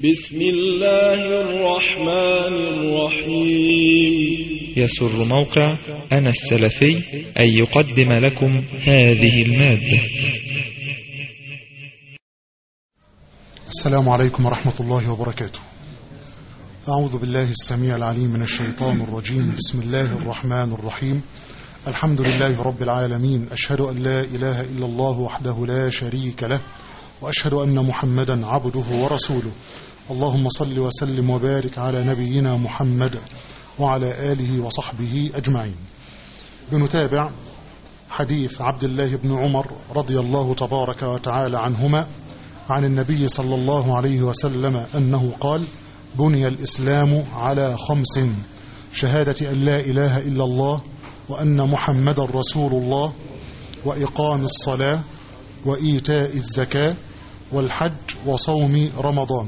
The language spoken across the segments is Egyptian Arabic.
بسم الله الرحمن الرحيم يسر موقع أنا السلفي أن يقدم لكم هذه المادة السلام عليكم ورحمة الله وبركاته أعوذ بالله السميع العليم من الشيطان الرجيم بسم الله الرحمن الرحيم الحمد لله رب العالمين أشهد أن لا إله إلا الله وحده لا شريك له وأشهد أن محمدا عبده ورسوله اللهم صل وسلم وبارك على نبينا محمد وعلى آله وصحبه أجمعين بنتابع حديث عبد الله بن عمر رضي الله تبارك وتعالى عنهما عن النبي صلى الله عليه وسلم أنه قال بني الإسلام على خمس شهادة أن لا إله إلا الله وأن محمد رسول الله وإقام الصلاة وإيتاء الزكاة والحج وصوم رمضان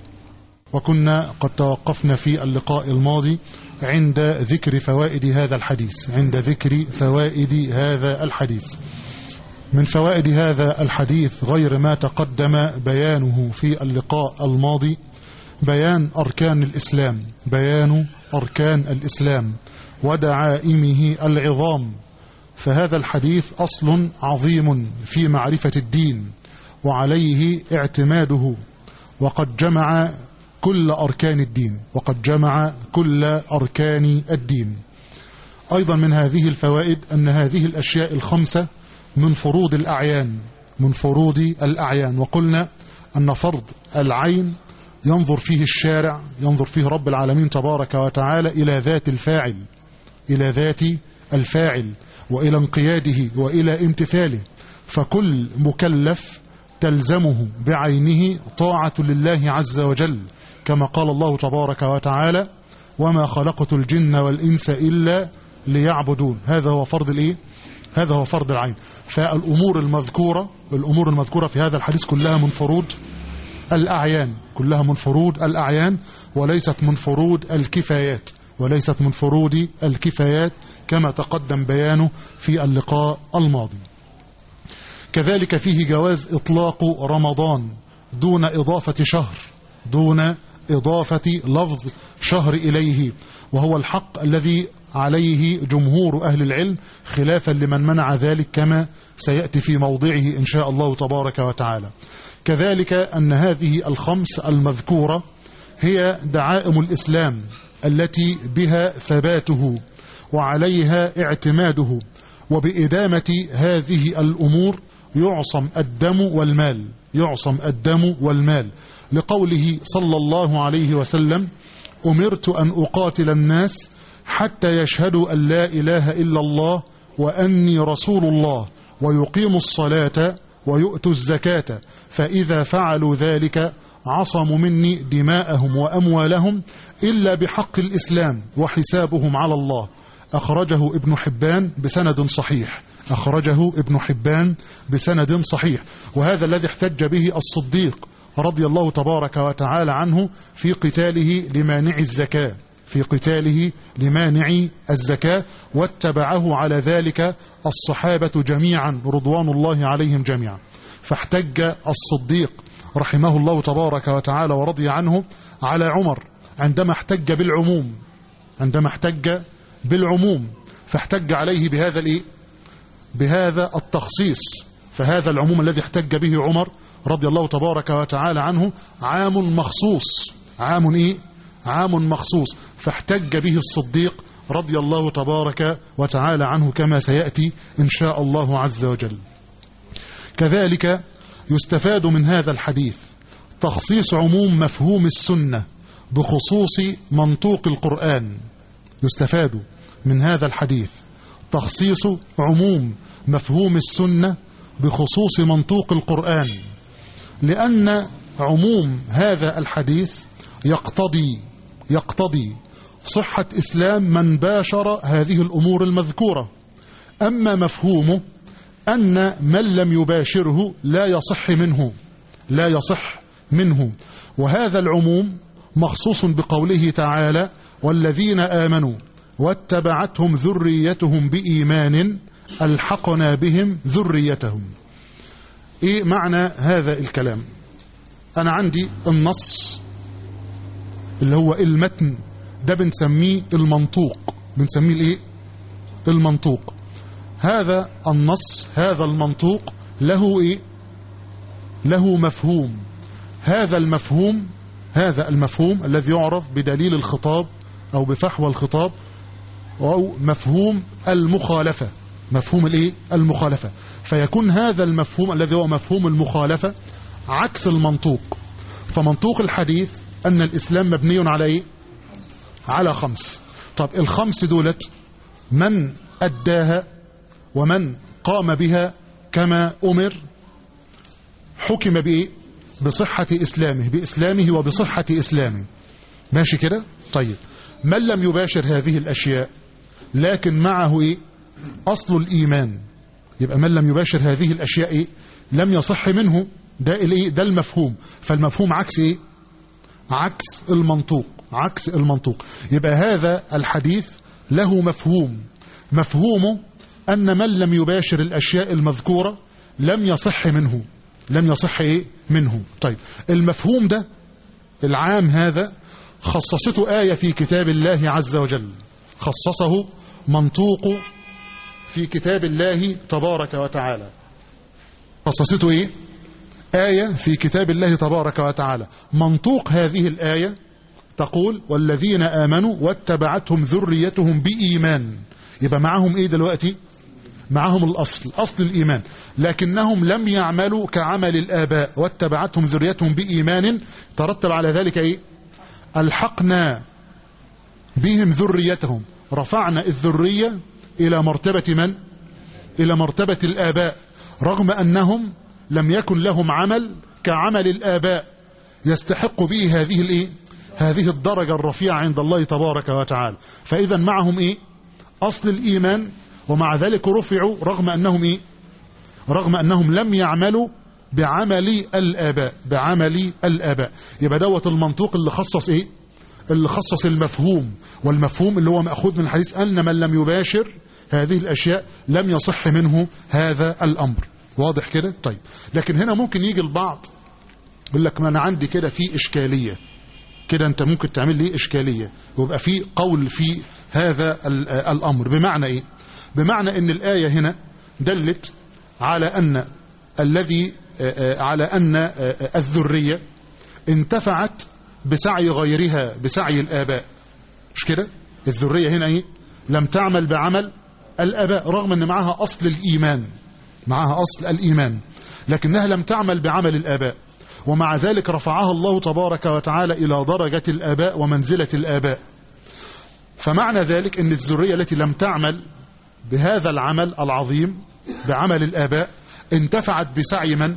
وكنا قد توقفنا في اللقاء الماضي عند ذكر فوائد هذا الحديث عند ذكر فوائد هذا الحديث من فوائد هذا الحديث غير ما تقدم بيانه في اللقاء الماضي بيان أركان الإسلام بيان أركان الإسلام ودعائمه العظام فهذا الحديث أصل عظيم في معرفة الدين وعليه اعتماده وقد جمع كل أركان الدين وقد جمع كل أركان الدين أيضا من هذه الفوائد أن هذه الأشياء الخمسة من فروض الأعيان من فروض الأعيان وقلنا أن فرض العين ينظر فيه الشارع ينظر فيه رب العالمين تبارك وتعالى إلى ذات الفاعل إلى ذات الفاعل وإلى انقياده وإلى امتثاله فكل مكلف تلزمه بعينه طاعة لله عز وجل كما قال الله تبارك وتعالى وما خلقت الجن والإنس إلا ليعبدون هذا هو فرض الإيه؟ هذا هو فرض العين فالأمور المذكورة الأمور المذكورة في هذا الحديث كلها من فروض الأعيان كلها من فروض الأعيان وليست من فروض الكفايات وليست من فروض الكفايات كما تقدم بيانه في اللقاء الماضي كذلك فيه جواز إطلاق رمضان دون إضافة شهر دون إضافة لفظ شهر إليه وهو الحق الذي عليه جمهور أهل العلم خلافا لمن منع ذلك كما سيأتي في موضعه إن شاء الله تبارك وتعالى كذلك أن هذه الخمس المذكورة هي دعائم الإسلام التي بها ثباته وعليها اعتماده وبإدامة هذه الأمور يعصم الدم والمال يعصم الدم والمال لقوله صلى الله عليه وسلم أمرت أن أقاتل الناس حتى يشهدوا أن لا إله إلا الله وأني رسول الله ويقيموا الصلاة ويؤتوا الزكاة فإذا فعلوا ذلك عصموا مني دماءهم وأموالهم إلا بحق الإسلام وحسابهم على الله أخرجه ابن حبان بسند صحيح أخرجه ابن حبان بسند صحيح وهذا الذي احتج به الصديق رضي الله تبارك وتعالى عنه في قتاله لمانع الزكاة في قتاله لمانع الزكاة واتبعه على ذلك الصحابة جميعا رضوان الله عليهم جميعا فاحتج الصديق رحمه الله تبارك وتعالى ورضي عنه على عمر عندما احتج بالعموم عندما احتج بالعموم فاحتج عليه بهذا الايه بهذا التخصيص فهذا العموم الذي احتج به عمر رضي الله تبارك وتعالى عنه عام مخصوص عام ايه عام مخصوص فاحتج به الصديق رضي الله تبارك وتعالى عنه كما سيأتي إن شاء الله عز وجل كذلك يستفاد من هذا الحديث تخصيص عموم مفهوم السنة بخصوص منطوق القرآن يستفاد من هذا الحديث تخصيص عموم مفهوم السنة بخصوص منطوق القرآن لأن عموم هذا الحديث يقتضي يقتضي صحة إسلام من باشر هذه الأمور المذكورة أما مفهومه أن من لم يباشره لا يصح منه لا يصح منه وهذا العموم مخصوص بقوله تعالى والذين آمنوا واتبعتهم ذريتهم بإيمان ألحقنا بهم ذريتهم إيه معنى هذا الكلام أنا عندي النص اللي هو المتن ده بنسميه المنطوق بنسميه الايه المنطوق هذا النص هذا المنطوق له ايه له مفهوم هذا المفهوم هذا المفهوم الذي يعرف بدليل الخطاب او بفحوى الخطاب او مفهوم المخالفة مفهوم الايه المخالفة فيكون هذا المفهوم الذي هو مفهوم المخالفة عكس المنطوق فمنطوق الحديث ان الاسلام مبني على ايه على خمس طب الخمس دولت من اداها ومن قام بها كما امر حكم بايه بصحة اسلامه باسلامه وبصحة اسلامه ماشي كده طيب من لم يباشر هذه الاشياء لكن معه ايه اصل الايمان يبقى من لم يباشر هذه الاشياء ايه لم يصح منه ده الايه ده المفهوم فالمفهوم عكس ايه عكس المنطوق عكس المنطوق يبقى هذا الحديث له مفهوم مفهومه أن من لم يباشر الأشياء المذكورة لم يصح منه لم يصح إيه منه طيب المفهوم ده العام هذا خصصته آية في كتاب الله عز وجل خصصه منطوق في كتاب الله تبارك وتعالى خصصته إيه آية في كتاب الله تبارك وتعالى منطوق هذه الآية تقول والذين آمنوا واتبعتهم ذريتهم بإيمان يبقى معهم إيه دلوقتي معهم الأصل أصل الإيمان لكنهم لم يعملوا كعمل الآباء واتبعتهم ذريتهم بإيمان ترتب على ذلك إيه الحقنا بهم ذريتهم رفعنا الذرية إلى مرتبة من إلى مرتبة الآباء رغم أنهم لم يكن لهم عمل كعمل الآباء يستحق به هذه الإيه هذه الدرجة الرفيعة عند الله تبارك وتعالى فإذا معهم إيه أصل الإيمان ومع ذلك رفعوا رغم أنهم إيه رغم أنهم لم يعملوا بعمل الآباء بعمل الآباء يبقى دوت المنطوق اللي خصص إيه اللي خصص المفهوم والمفهوم اللي هو مأخوذ من الحديث أن من لم يباشر هذه الأشياء لم يصح منه هذا الأمر واضح كده طيب لكن هنا ممكن يجي البعض يقول لك ما أنا عندي كده في إشكالية كده أنت ممكن تعمل لي إشكالية ويبقى في قول في هذا الأمر بمعنى إيه بمعنى أن الآية هنا دلت على أن الذي على أن الذرية انتفعت بسعي غيرها بسعي الآباء مش كده الذرية هنا إيه لم تعمل بعمل الآباء رغم أن معها أصل الإيمان معها أصل الإيمان لكنها لم تعمل بعمل الآباء ومع ذلك رفعها الله تبارك وتعالى إلى درجة الآباء ومنزلة الآباء فمعنى ذلك أن الذرية التي لم تعمل بهذا العمل العظيم بعمل الآباء انتفعت بسعي من؟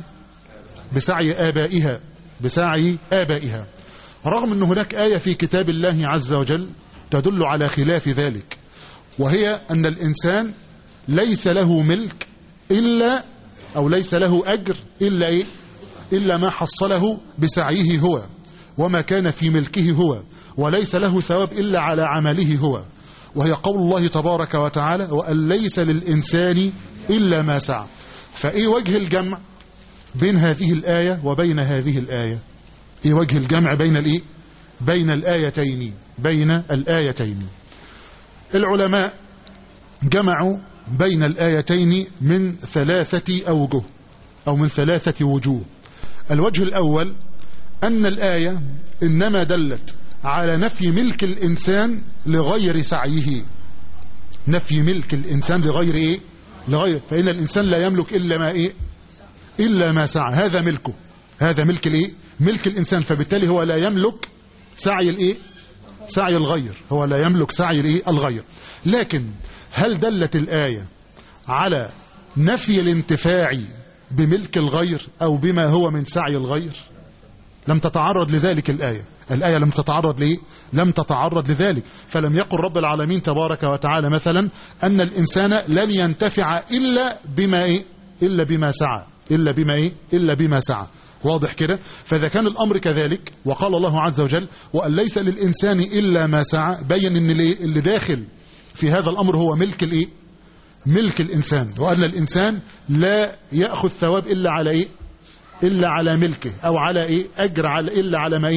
بسعي آبائها بسعي آبائها رغم أن هناك آية في كتاب الله عز وجل تدل على خلاف ذلك وهي أن الإنسان ليس له ملك إلا أو ليس له أجر إلا إيه؟ إلا ما حصله بسعيه هو وما كان في ملكه هو وليس له ثواب إلا على عمله هو وهي قول الله تبارك وتعالى وأن ليس للإنسان إلا ما سعى فإيه وجه الجمع بين هذه الآية وبين هذه الآية إيه وجه الجمع بين الإيه بين الآيتين بين الآيتين العلماء جمعوا بين الآيتين من ثلاثة أوجه أو من ثلاثة وجوه الوجه الأول أن الآية إنما دلت على نفي ملك الإنسان لغير سعيه نفي ملك الإنسان لغير إيه لغير فإن الإنسان لا يملك إلا ما إيه إلا ما سعى هذا ملكه هذا ملك الإيه ملك الإنسان فبالتالي هو لا يملك سعي الإيه سعي الغير هو لا يملك سعي الإيه الغير لكن هل دلت الآية على نفي الانتفاع بملك الغير أو بما هو من سعي الغير لم تتعرض لذلك الآية الآية لم تتعرض ليه لم تتعرض لذلك فلم يقل رب العالمين تبارك وتعالى مثلا أن الإنسان لن ينتفع إلا بما إيه إلا بما سعى إلا بما إيه إلا بما سعى واضح كده فإذا كان الأمر كذلك وقال الله عز وجل وأن ليس للإنسان إلا ما سعى بين أن اللي داخل في هذا الأمر هو ملك الإيه ملك الإنسان وأن الإنسان لا يأخذ ثواب إلا على إيه إلا على ملكه أو على إيه أجر على إلا على ما إيه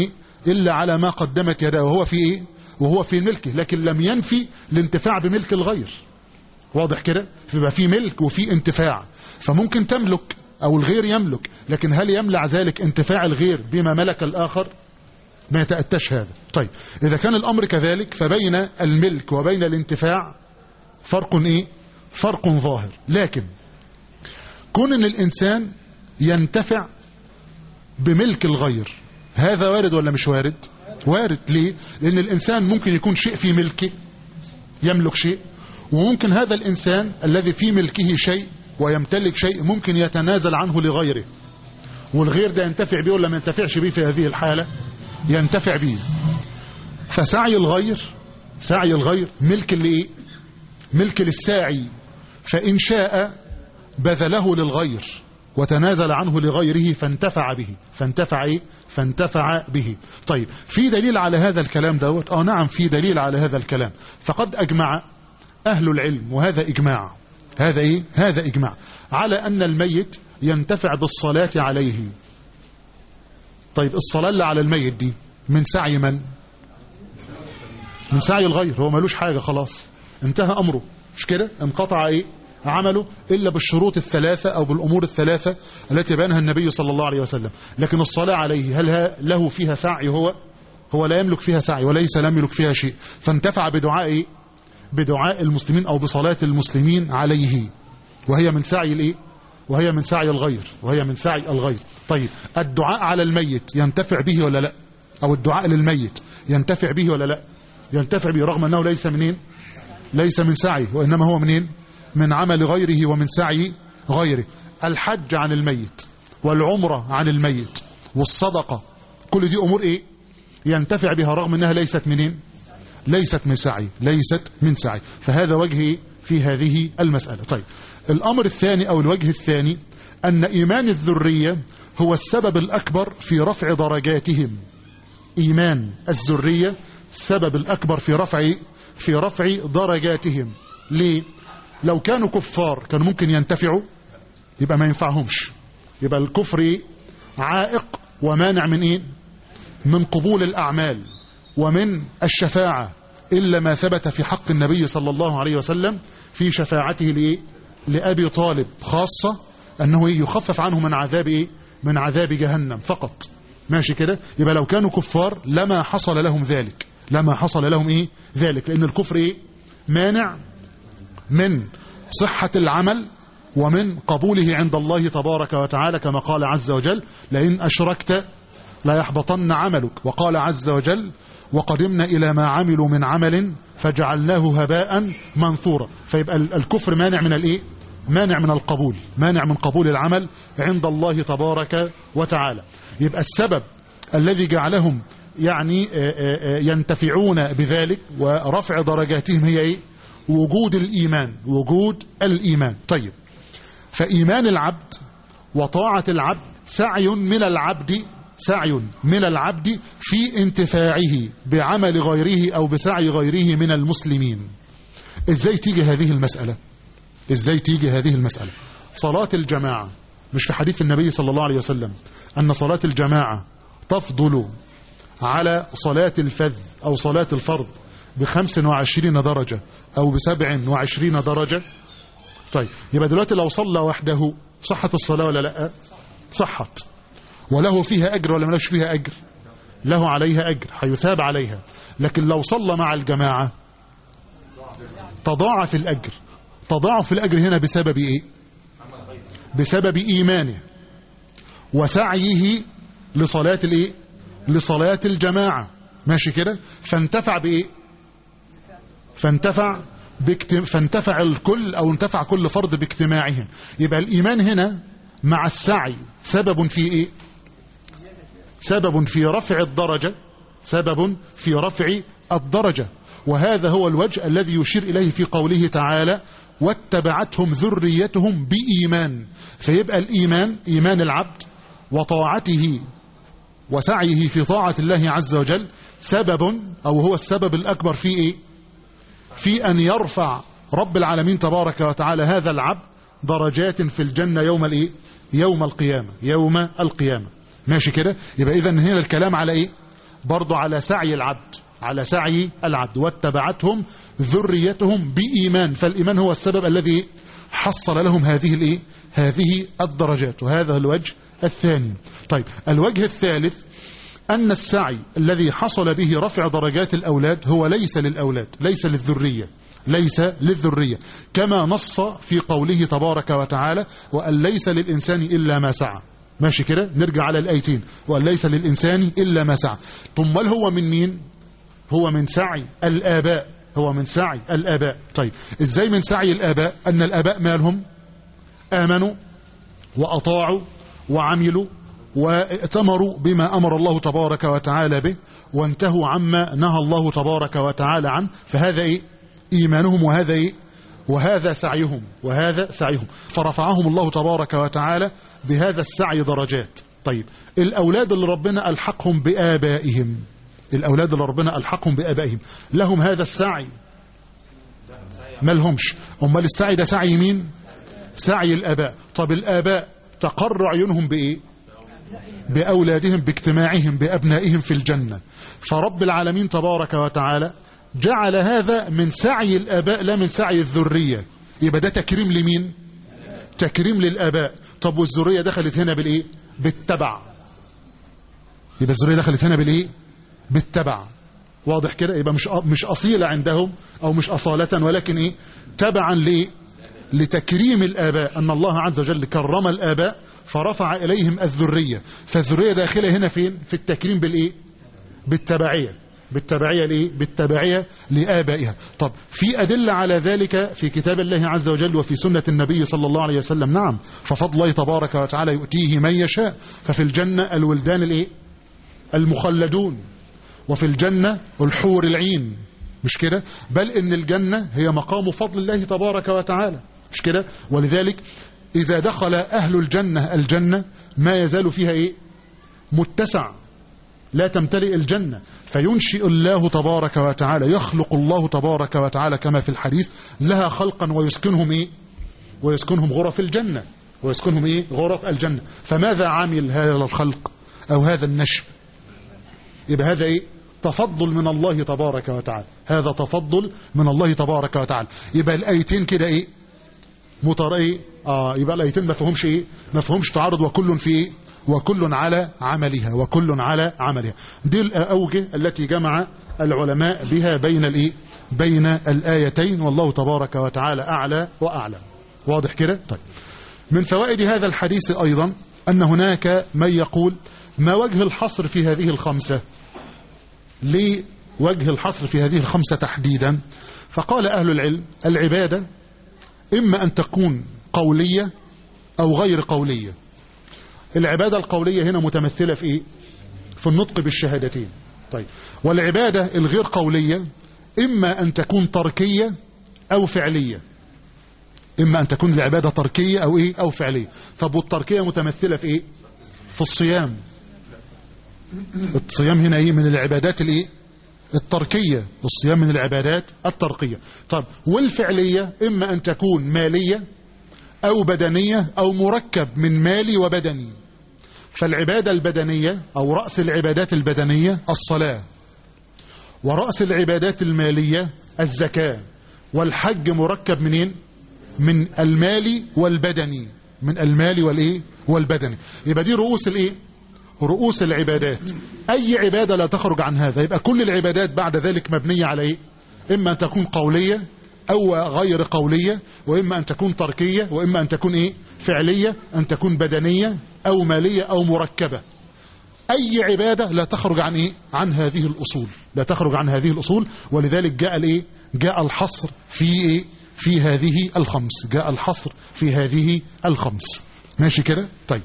إلا على ما قدمت يداه وهو في إيه وهو في ملكه لكن لم ينفي الانتفاع بملك الغير واضح كده فيبقى في ملك وفي انتفاع فممكن تملك أو الغير يملك لكن هل يملع ذلك انتفاع الغير بما ملك الآخر ما يتأتش هذا طيب إذا كان الأمر كذلك فبين الملك وبين الانتفاع فرق إيه فرق ظاهر لكن كون ان الانسان ينتفع بملك الغير هذا وارد ولا مش وارد وارد ليه لان الانسان ممكن يكون شيء في ملكه يملك شيء وممكن هذا الانسان الذي في ملكه شيء ويمتلك شيء ممكن يتنازل عنه لغيره والغير ده ينتفع به ولا ما ينتفعش به في هذه الحالة ينتفع به فسعي الغير سعي الغير ملك لإيه ملك للساعي فإن شاء بذله للغير وتنازل عنه لغيره فانتفع به فانتفع ايه فانتفع به طيب في دليل على هذا الكلام دوت اه نعم في دليل على هذا الكلام فقد اجمع اهل العلم وهذا اجماع هذا ايه هذا اجماع على ان الميت ينتفع بالصلاة عليه طيب الصلاة اللي على الميت دي من سعي من من سعي الغير هو ملوش حاجة خلاص انتهى امره مش كده انقطع ايه عمله إلا بالشروط الثلاثة أو بالأمور الثلاثة التي بينها النبي صلى الله عليه وسلم لكن الصلاة عليه هل له فيها سعي هو هو لا يملك فيها سعي وليس لم يملك فيها شيء فانتفع بدعاء بدعاء المسلمين أو بصلاة المسلمين عليه وهي من سعي الإيه وهي من سعي الغير وهي من سعي الغير طيب الدعاء على الميت ينتفع به ولا لا أو الدعاء للميت ينتفع به ولا لا ينتفع به رغم أنه ليس منين ليس من سعي وإنما هو منين من عمل غيره ومن سعي غيره الحج عن الميت والعمرة عن الميت والصدقة كل دي أمور إيه ينتفع بها رغم أنها ليست منين ليست من سعي ليست من سعي فهذا وجه في هذه المسألة طيب الأمر الثاني أو الوجه الثاني أن إيمان الذرية هو السبب الأكبر في رفع درجاتهم إيمان الذرية السبب الأكبر في رفع في رفع درجاتهم ليه لو كانوا كفار كانوا ممكن ينتفعوا يبقى ما ينفعهمش يبقى الكفر عائق ومانع من ايه من قبول الاعمال ومن الشفاعة الا ما ثبت في حق النبي صلى الله عليه وسلم في شفاعته لايه لابي طالب خاصة انه يخفف عنه من عذاب ايه من عذاب جهنم فقط ماشي كده يبقى لو كانوا كفار لما حصل لهم ذلك لما حصل لهم ايه ذلك لان الكفر ايه مانع من صحة العمل ومن قبوله عند الله تبارك وتعالى كما قال عز وجل لئن أشركت لا يحبطن عملك وقال عز وجل وقدمنا إلى ما عملوا من عمل فجعلناه هباء منثورا فيبقى الكفر مانع من الإيه؟ مانع من القبول مانع من قبول العمل عند الله تبارك وتعالى يبقى السبب الذي جعلهم يعني ينتفعون بذلك ورفع درجاتهم هي ايه وجود الإيمان وجود الإيمان طيب فإيمان العبد وطاعة العبد سعي من العبد سعي من العبد في انتفاعه بعمل غيره أو بسعي غيره من المسلمين إزاي تيجي هذه المسألة إزاي تيجي هذه المسألة صلاة الجماعة مش في حديث النبي صلى الله عليه وسلم أن صلاة الجماعة تفضل على صلاة الفذ أو صلاة الفرض بخمس وعشرين درجة أو بسبع وعشرين درجة طيب يبقى دلوقتي لو صلى وحده صحت الصلاة ولا لا صحت وله فيها أجر ولا ملاش فيها أجر له عليها أجر هيثاب عليها لكن لو صلى مع الجماعة تضاعف الأجر تضاعف الأجر هنا بسبب إيه بسبب إيمانه وسعيه لصلاة الإيه لصلاة الجماعة ماشي كده فانتفع بإيه فانتفع باكت... فانتفع الكل أو انتفع كل فرد باجتماعهم يبقى الإيمان هنا مع السعي سبب في إيه سبب في رفع الدرجة سبب في رفع الدرجة وهذا هو الوجه الذي يشير إليه في قوله تعالى واتبعتهم ذريتهم بإيمان فيبقى الإيمان إيمان العبد وطاعته وسعيه في طاعة الله عز وجل سبب أو هو السبب الأكبر في إيه في أن يرفع رب العالمين تبارك وتعالى هذا العبد درجات في الجنة يوم الإيه يوم القيامة يوم القيامة ماشي كده يبقى إذا هنا الكلام على إيه برضو على سعي العبد على سعي العبد واتبعتهم ذريتهم بإيمان فالإيمان هو السبب الذي حصل لهم هذه الإيه؟ هذه الدرجات وهذا الوجه الثاني طيب الوجه الثالث أن السعي الذي حصل به رفع درجات الأولاد هو ليس للأولاد ليس للذرية ليس للذرية كما نص في قوله تبارك وتعالى وأن ليس للإنسان إلا ما سعى ماشي كده نرجع على الآيتين وأن ليس للإنسان إلا ما سعى ثم هو من مين هو من سعي الآباء هو من سعي الآباء طيب إزاي من سعي الآباء أن الآباء مالهم آمنوا وأطاعوا وعملوا واتمروا بما أمر الله تبارك وتعالى به وانتهوا عما نهى الله تبارك وتعالى عنه فهذا إيه إيمانهم وهذا إيه وهذا سعيهم وهذا سعيهم فرفعهم الله تبارك وتعالى بهذا السعي درجات طيب الأولاد اللي ربنا ألحقهم بآبائهم الأولاد اللي ربنا ألحقهم بآبائهم لهم هذا السعي ما لهمش أمال السعي ده سعي مين سعي الآباء طب الآباء تقر عيونهم بإيه بأولادهم باجتماعهم بأبنائهم في الجنة فرب العالمين تبارك وتعالى جعل هذا من سعي الآباء لا من سعي الذرية يبقى ده تكريم لمين تكريم للآباء طب والذرية دخلت هنا بالإيه بالتبع يبقى الذرية دخلت هنا بالإيه بالتبع واضح كده يبقى مش مش أصيلة عندهم أو مش أصالة ولكن إيه تبعا لإيه لتكريم الآباء أن الله عز وجل كرم الآباء فرفع إليهم الذرية فالذرية داخلة هنا فين في التكريم بالإيه بالتبعية بالتبعية لإيه بالتبعية لآبائها طب في أدلة على ذلك في كتاب الله عز وجل وفي سنة النبي صلى الله عليه وسلم نعم ففضل الله تبارك وتعالى يؤتيه من يشاء ففي الجنة الولدان الإيه المخلدون وفي الجنة الحور العين مش كده بل إن الجنة هي مقام فضل الله تبارك وتعالى مش كده ولذلك إذا دخل أهل الجنة الجنة ما يزال فيها إيه متسع لا تمتلئ الجنة فينشئ الله تبارك وتعالى يخلق الله تبارك وتعالى كما في الحديث لها خلقا ويسكنهم إيه ويسكنهم غرف الجنة ويسكنهم إيه غرف الجنة فماذا عامل هذا الخلق أو هذا النشء يبقى هذا إيه تفضل من الله تبارك وتعالى هذا تفضل من الله تبارك وتعالى يبقى الآيتين كده إيه مطر إيه آه يبقى الآيتين ما فيهمش إيه ما فيهمش تعارض وكل في إيه وكل على عملها وكل على عملها دي الأوجه التي جمع العلماء بها بين الإيه بين الآيتين والله تبارك وتعالى أعلى وأعلى واضح كده طيب من فوائد هذا الحديث أيضا أن هناك من يقول ما وجه الحصر في هذه الخمسة ليه وجه الحصر في هذه الخمسة تحديدا فقال أهل العلم العبادة إما أن تكون قولية أو غير قولية العبادة القولية هنا متمثلة في إيه؟ في النطق بالشهادتين طيب والعبادة الغير قولية إما أن تكون تركية أو فعلية إما أن تكون العبادة تركية أو إيه أو فعلية طب والتركية متمثلة في إيه في الصيام الصيام هنا إيه من العبادات الإيه التركية الصيام من العبادات التركية طب والفعلية إما أن تكون مالية أو بدنية أو مركب من مالي وبدني فالعبادة البدنية أو رأس العبادات البدنية الصلاة ورأس العبادات المالية الزكاة والحج مركب منين من المالي والبدني من المالي والإيه والبدني يبقى دي رؤوس الإيه رؤوس العبادات أي عبادة لا تخرج عن هذا يبقى كل العبادات بعد ذلك مبنية على إيه إما أن تكون قولية أو غير قولية وإما أن تكون تركية وإما أن تكون إيه فعلية أن تكون بدنية أو مالية أو مركبة أي عبادة لا تخرج عن إيه عن هذه الأصول لا تخرج عن هذه الأصول ولذلك جاء الإيه جاء الحصر في إيه في هذه الخمس جاء الحصر في هذه الخمس ماشي كده طيب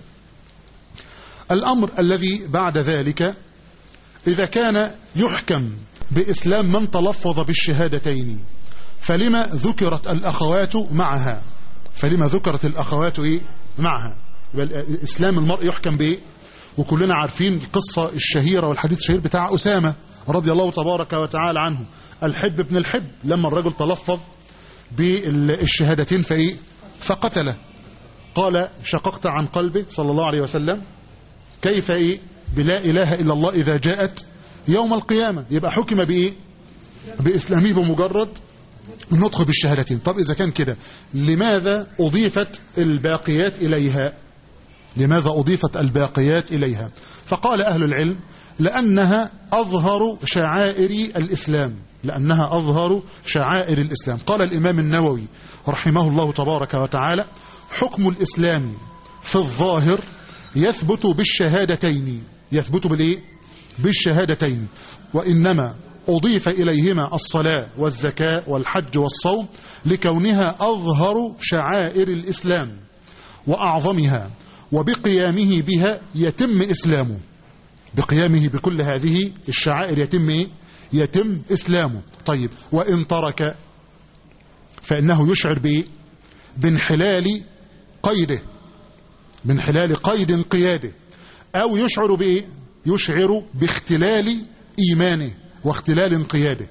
الأمر الذي بعد ذلك إذا كان يحكم بإسلام من تلفظ بالشهادتين فلما ذكرت الأخوات معها فلما ذكرت الأخوات إيه معها إسلام المرء يحكم بإيه وكلنا عارفين القصة الشهيرة والحديث الشهير بتاع أسامة رضي الله تبارك وتعالى عنه الحب ابن الحب لما الرجل تلفظ بالشهادتين فإيه فقتله قال شققت عن قلبه صلى الله عليه وسلم كيف إيه بلا إله إلا الله إذا جاءت يوم القيامة يبقى حكم بإيه بإسلامه بمجرد النطق بالشهادتين طب إذا كان كده لماذا أضيفت الباقيات إليها لماذا أضيفت الباقيات إليها فقال أهل العلم لأنها أظهر شعائر الإسلام لأنها أظهر شعائر الإسلام قال الإمام النووي رحمه الله تبارك وتعالى حكم الإسلام في الظاهر يثبت بالشهادتين يثبت بالإيه؟ بالشهادتين وإنما أضيف إليهما الصلاة والزكاة والحج والصوم لكونها أظهر شعائر الإسلام وأعظمها وبقيامه بها يتم إسلامه بقيامه بكل هذه الشعائر يتم إيه؟ يتم إسلامه طيب وإن ترك فإنه يشعر بإيه؟ بانحلال قيده بانحلال قيد انقياده أو يشعر بإيه؟ يشعر باختلال إيمانه واختلال انقياده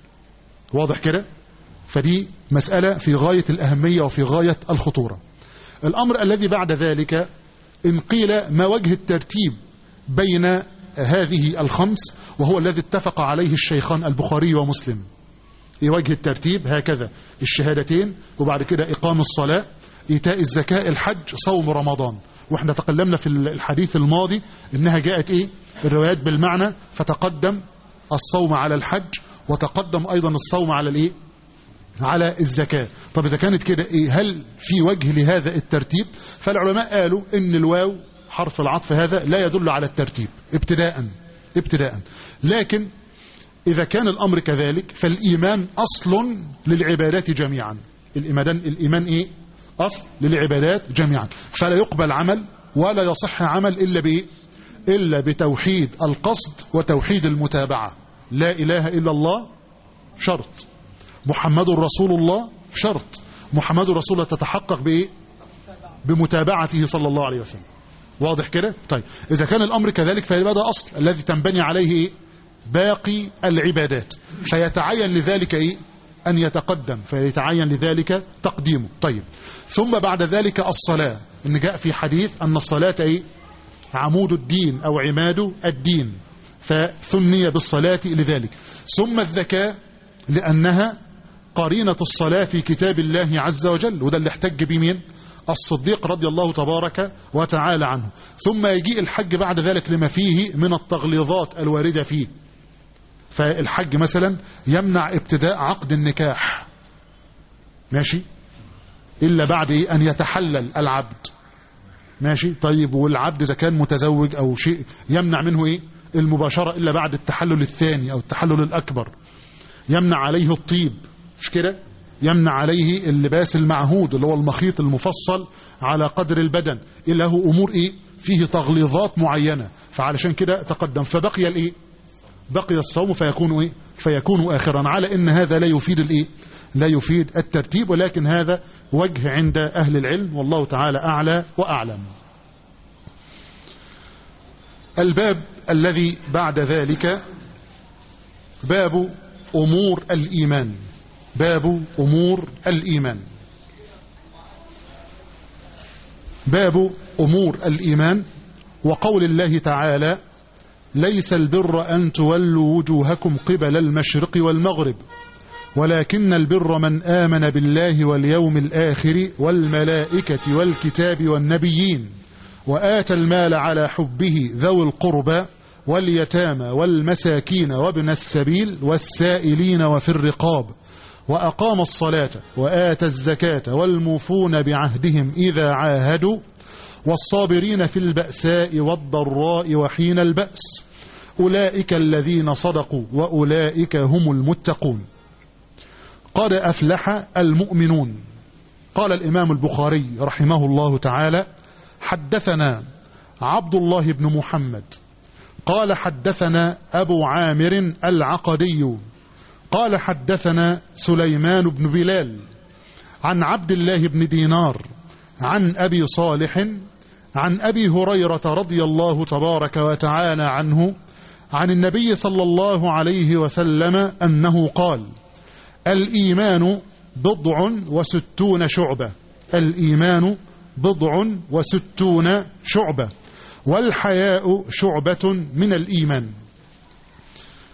واضح كده فدي مسألة في غاية الأهمية وفي غاية الخطورة الأمر الذي بعد ذلك إن قيل ما وجه الترتيب بين هذه الخمس وهو الذي اتفق عليه الشيخان البخاري ومسلم ايه وجه الترتيب هكذا الشهادتين وبعد كده إقام الصلاة إيتاء الزكاة الحج صوم رمضان واحنا تكلمنا في الحديث الماضي انها جاءت ايه الروايات بالمعنى فتقدم الصوم على الحج وتقدم ايضا الصوم على الايه على الزكاة طب اذا كانت كده ايه هل في وجه لهذا الترتيب فالعلماء قالوا ان الواو حرف العطف هذا لا يدل على الترتيب ابتداء ابتداء لكن إذا كان الأمر كذلك فالإيمان أصل للعبادات جميعا الإيمان, الإيمان إيه؟ أصل للعبادات جميعا فلا يقبل عمل ولا يصح عمل إلا بإيه؟ إلا بتوحيد القصد وتوحيد المتابعة لا إله إلا الله شرط محمد رسول الله شرط محمد رسول الله تتحقق بإيه؟ بمتابعته صلى الله عليه وسلم واضح كده طيب إذا كان الأمر كذلك فيبقى ده أصل الذي تنبني عليه إيه؟ باقي العبادات فيتعين لذلك إيه؟ أن يتقدم فيتعين لذلك تقديمه طيب ثم بعد ذلك الصلاة إن جاء في حديث أن الصلاة إيه؟ عمود الدين أو عماد الدين فثني بالصلاة لذلك ثم الذكاء لأنها قرينة الصلاة في كتاب الله عز وجل وده اللي احتج بمين الصديق رضي الله تبارك وتعالى عنه ثم يجيء الحج بعد ذلك لما فيه من التغليظات الواردة فيه فالحج مثلا يمنع ابتداء عقد النكاح ماشي إلا بعد أن يتحلل العبد ماشي طيب والعبد إذا كان متزوج أو شيء يمنع منه إيه المباشرة إلا بعد التحلل الثاني أو التحلل الأكبر يمنع عليه الطيب مش كده يمنع عليه اللباس المعهود اللي هو المخيط المفصل على قدر البدن إلا هو أمور إيه فيه تغليظات معينة فعلشان كده تقدم فبقي الإيه بقي الصوم فيكون إيه فيكون آخرا على إن هذا لا يفيد الإيه لا يفيد الترتيب ولكن هذا وجه عند أهل العلم والله تعالى أعلى وأعلم الباب الذي بعد ذلك باب أمور الإيمان باب أمور الإيمان باب أمور الإيمان وقول الله تعالى ليس البر أن تولوا وجوهكم قبل المشرق والمغرب ولكن البر من آمن بالله واليوم الآخر والملائكة والكتاب والنبيين وآتى المال على حبه ذوي القربى واليتامى والمساكين وابن السبيل والسائلين وفي الرقاب وأقام الصلاة وآتى الزكاة والموفون بعهدهم إذا عاهدوا والصابرين في البأساء والضراء وحين البأس أولئك الذين صدقوا وأولئك هم المتقون قد أفلح المؤمنون قال الإمام البخاري رحمه الله تعالى حدثنا عبد الله بن محمد قال حدثنا أبو عامر العقدي قال حدثنا سليمان بن بلال عن عبد الله بن دينار عن أبي صالح عن أبي هريرة رضي الله تبارك وتعالى عنه عن النبي صلى الله عليه وسلم أنه قال الإيمان بضع وستون شعبة الإيمان بضع وستون شعبة والحياء شعبة من الإيمان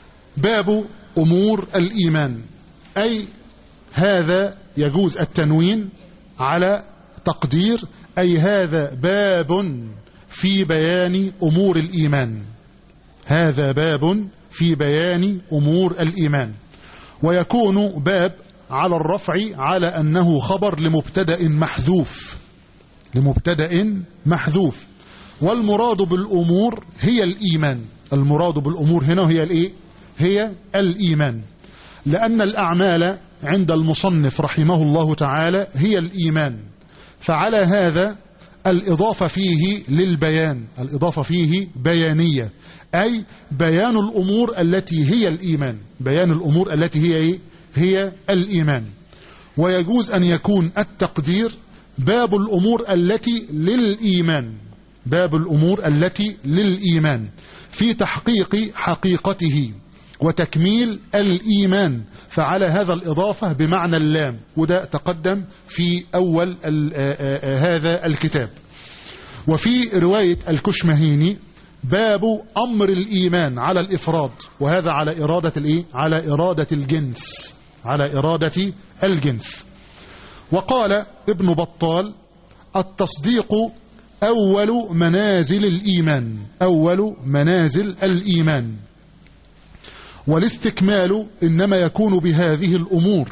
باب أمور الإيمان أي هذا يجوز التنوين على تقدير أي هذا باب في بيان أمور الإيمان هذا باب في بيان أمور الإيمان ويكون باب على الرفع على أنه خبر لمبتدأ محذوف لمبتدأ محذوف والمراد بالأمور هي الإيمان المراد بالأمور هنا هي الإيه؟ هي الإيمان لأن الأعمال عند المصنف رحمه الله تعالى هي الإيمان فعلى هذا الإضافة فيه للبيان الإضافة فيه بيانية أي بيان الأمور التي هي الإيمان بيان الأمور التي هي إيه؟ هي الإيمان ويجوز أن يكون التقدير باب الأمور التي للإيمان باب الأمور التي للإيمان في تحقيق حقيقته وتكميل الإيمان فعلى هذا الإضافة بمعنى اللام وده تقدم في أول هذا الكتاب وفي رواية الكشمهيني باب أمر الإيمان على الإفراد وهذا على إرادة الإيه؟ على إرادة الجنس على إرادة الجنس وقال ابن بطال التصديق أول منازل الإيمان أول منازل الإيمان والاستكمال إنما يكون بهذه الأمور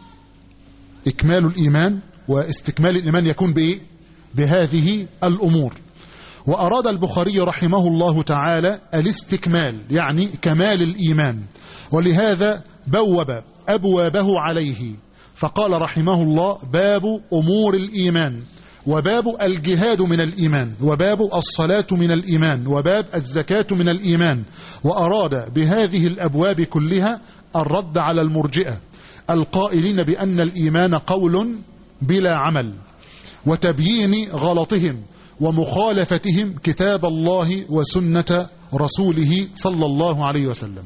إكمال الإيمان واستكمال الإيمان يكون بإيه؟ بهذه الأمور وأراد البخاري رحمه الله تعالى الاستكمال يعني كمال الإيمان ولهذا بوب أبوابه عليه فقال رحمه الله باب أمور الإيمان وباب الجهاد من الإيمان وباب الصلاة من الإيمان وباب الزكاة من الإيمان وأراد بهذه الأبواب كلها الرد على المرجئة القائلين بأن الإيمان قول بلا عمل وتبيين غلطهم ومخالفتهم كتاب الله وسنة رسوله صلى الله عليه وسلم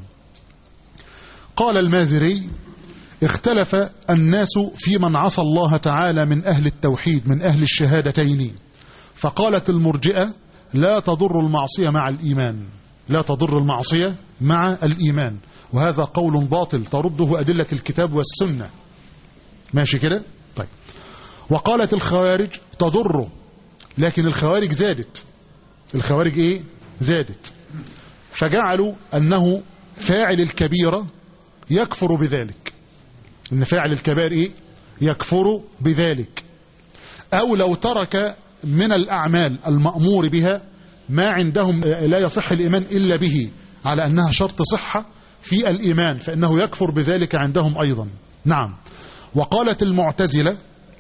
قال المازري اختلف الناس في من عصى الله تعالى من أهل التوحيد من أهل الشهادتين فقالت المرجئة لا تضر المعصية مع الإيمان لا تضر المعصية مع الإيمان وهذا قول باطل ترده أدلة الكتاب والسنة ماشي كده طيب وقالت الخوارج تضره لكن الخوارج زادت الخوارج ايه زادت فجعلوا أنه فاعل الكبيرة يكفر بذلك ان فاعل الكبائر ايه يكفر بذلك او لو ترك من الاعمال المأمور بها ما عندهم لا يصح الايمان الا به على انها شرط صحة في الايمان فانه يكفر بذلك عندهم ايضا نعم وقالت المعتزلة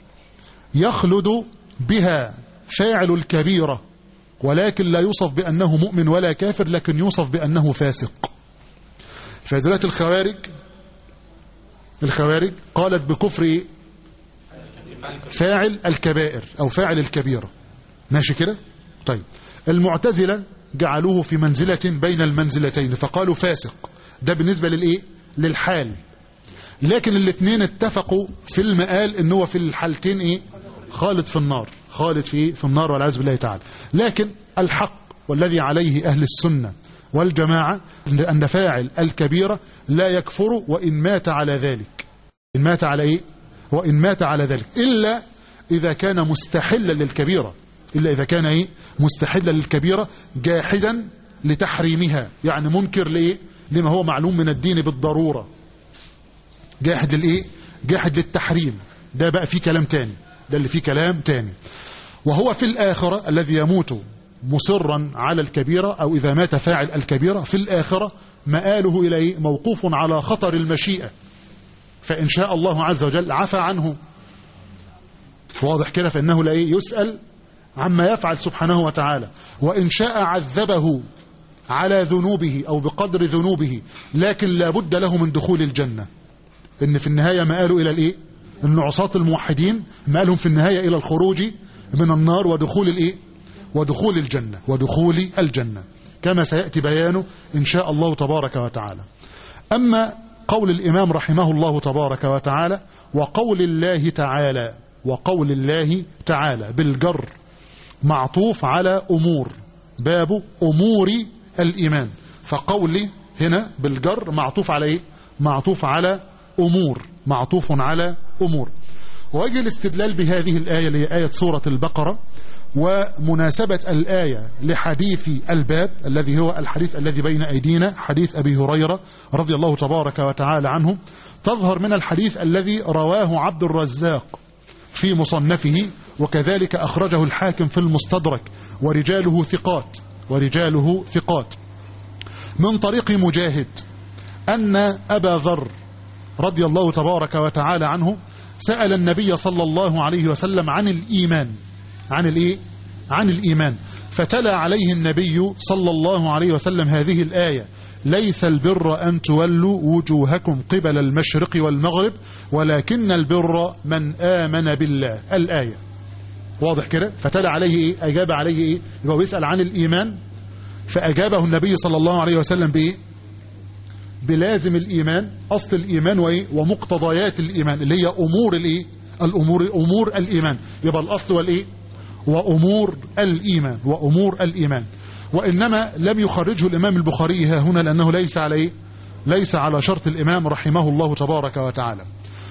يخلد بها فاعل الكبيرة ولكن لا يوصف بأنه مؤمن ولا كافر لكن يوصف بأنه فاسق فدلات الخوارج الخوارج قالت بكفر إيه؟ فاعل الكبائر أو فاعل الكبيرة ماشي كده طيب المعتزلة جعلوه في منزلة بين المنزلتين فقالوا فاسق ده بالنسبة للإيه للحال لكن الاثنين اتفقوا في المقال ان هو في الحالتين ايه خالد في النار خالد في في النار والعياذ بالله تعالى لكن الحق والذي عليه اهل السنه والجماعه ان فاعل الكبيره لا يكفر وان مات على ذلك ان مات على ايه وان مات على ذلك الا اذا كان مستحلا للكبيره الا اذا كان ايه مستحلا للكبيره جاحدا لتحريمها يعني منكر لايه لما هو معلوم من الدين بالضروره جاحد للايه جاحد للتحريم ده بقى فيه كلام تاني ده اللي فيه كلام تاني وهو في الآخرة الذي يموت مصرا على الكبيرة أو إذا مات فاعل الكبيرة في الآخرة مآله إليه موقوف على خطر المشيئة فإن شاء الله عز وجل عفى عنه واضح كده فإنه لا يسأل عما يفعل سبحانه وتعالى وإن شاء عذبه على ذنوبه أو بقدر ذنوبه لكن لا بد له من دخول الجنة إن في النهاية مآله إلى الإيه ان عصاة الموحدين مالهم في النهاية الى الخروج من النار ودخول الايه ودخول الجنة ودخول الجنة كما سيأتي بيانه ان شاء الله تبارك وتعالى اما قول الامام رحمه الله تبارك وتعالى وقول الله تعالى وقول الله تعالى بالجر معطوف على امور باب امور الايمان فقولي هنا بالجر معطوف على ايه معطوف على امور معطوف على امور وجه الاستدلال بهذه الآية اللي هي آية سورة البقرة ومناسبة الآية لحديث الباب الذي هو الحديث الذي بين أيدينا حديث أبي هريرة رضي الله تبارك وتعالى عنه تظهر من الحديث الذي رواه عبد الرزاق في مصنفه وكذلك أخرجه الحاكم في المستدرك ورجاله ثقات ورجاله ثقات من طريق مجاهد أن أبا ذر رضي الله تبارك وتعالى عنه سأل النبي صلى الله عليه وسلم عن الإيمان عن الإيه؟ عن الإيمان فتلا عليه النبي صلى الله عليه وسلم هذه الآية ليس البر أن تولوا وجوهكم قبل المشرق والمغرب ولكن البر من آمن بالله الآية واضح كده فتلا عليه إيه؟ أجاب عليه إيه يبقى بيسأل عن الإيمان فأجابه النبي صلى الله عليه وسلم بإيه بلازم الإيمان أصل الإيمان وإيه ومقتضيات الإيمان اللي هي أمور الإيه الأمور أمور الإيمان يبقى الأصل والإيه وأمور الإيمان وأمور الإيمان وإنما لم يخرجه الإمام البخاري ها هنا لأنه ليس على إيه ليس على شرط الإمام رحمه الله تبارك وتعالى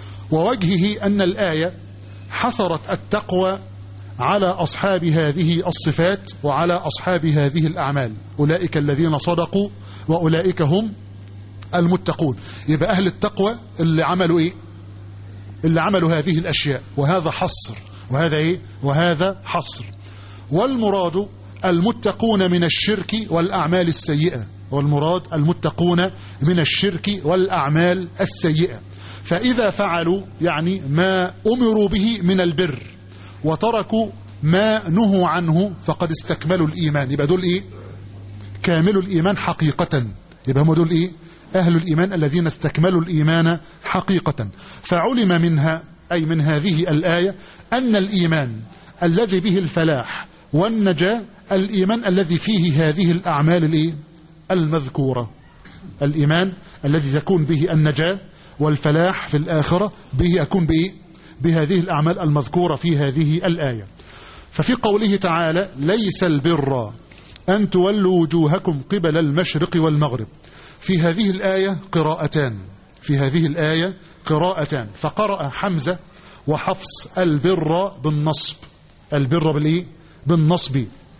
ووجهه أن الآية حصرت التقوى على أصحاب هذه الصفات وعلى أصحاب هذه الأعمال أولئك الذين صدقوا وأولئك هم المتقون يبقى أهل التقوى اللي عملوا إيه اللي عملوا هذه الأشياء وهذا حصر وهذا إيه وهذا حصر والمراد المتقون من الشرك والأعمال السيئة والمراد المتقون من الشرك والأعمال السيئة فإذا فعلوا يعني ما أمروا به من البر وتركوا ما نهوا عنه فقد استكملوا الإيمان يبقى دول إيه كاملوا الإيمان حقيقة يبقى هم دول إيه أهل الإيمان الذين استكملوا الإيمان حقيقة فعلم منها أي من هذه الآية أن الإيمان الذي به الفلاح والنجاة الإيمان الذي فيه هذه الأعمال الإيه؟ المذكورة الإيمان الذي تكون به النجاة والفلاح في الآخرة به يكون بإيه؟ بهذه الأعمال المذكورة في هذه الآية ففي قوله تعالى ليس البر أن تولوا وجوهكم قبل المشرق والمغرب في هذه الآية قراءتان في هذه الآية قراءتان فقرأ حمزة وحفص البر بالنصب البر بالإيه؟ بالنصب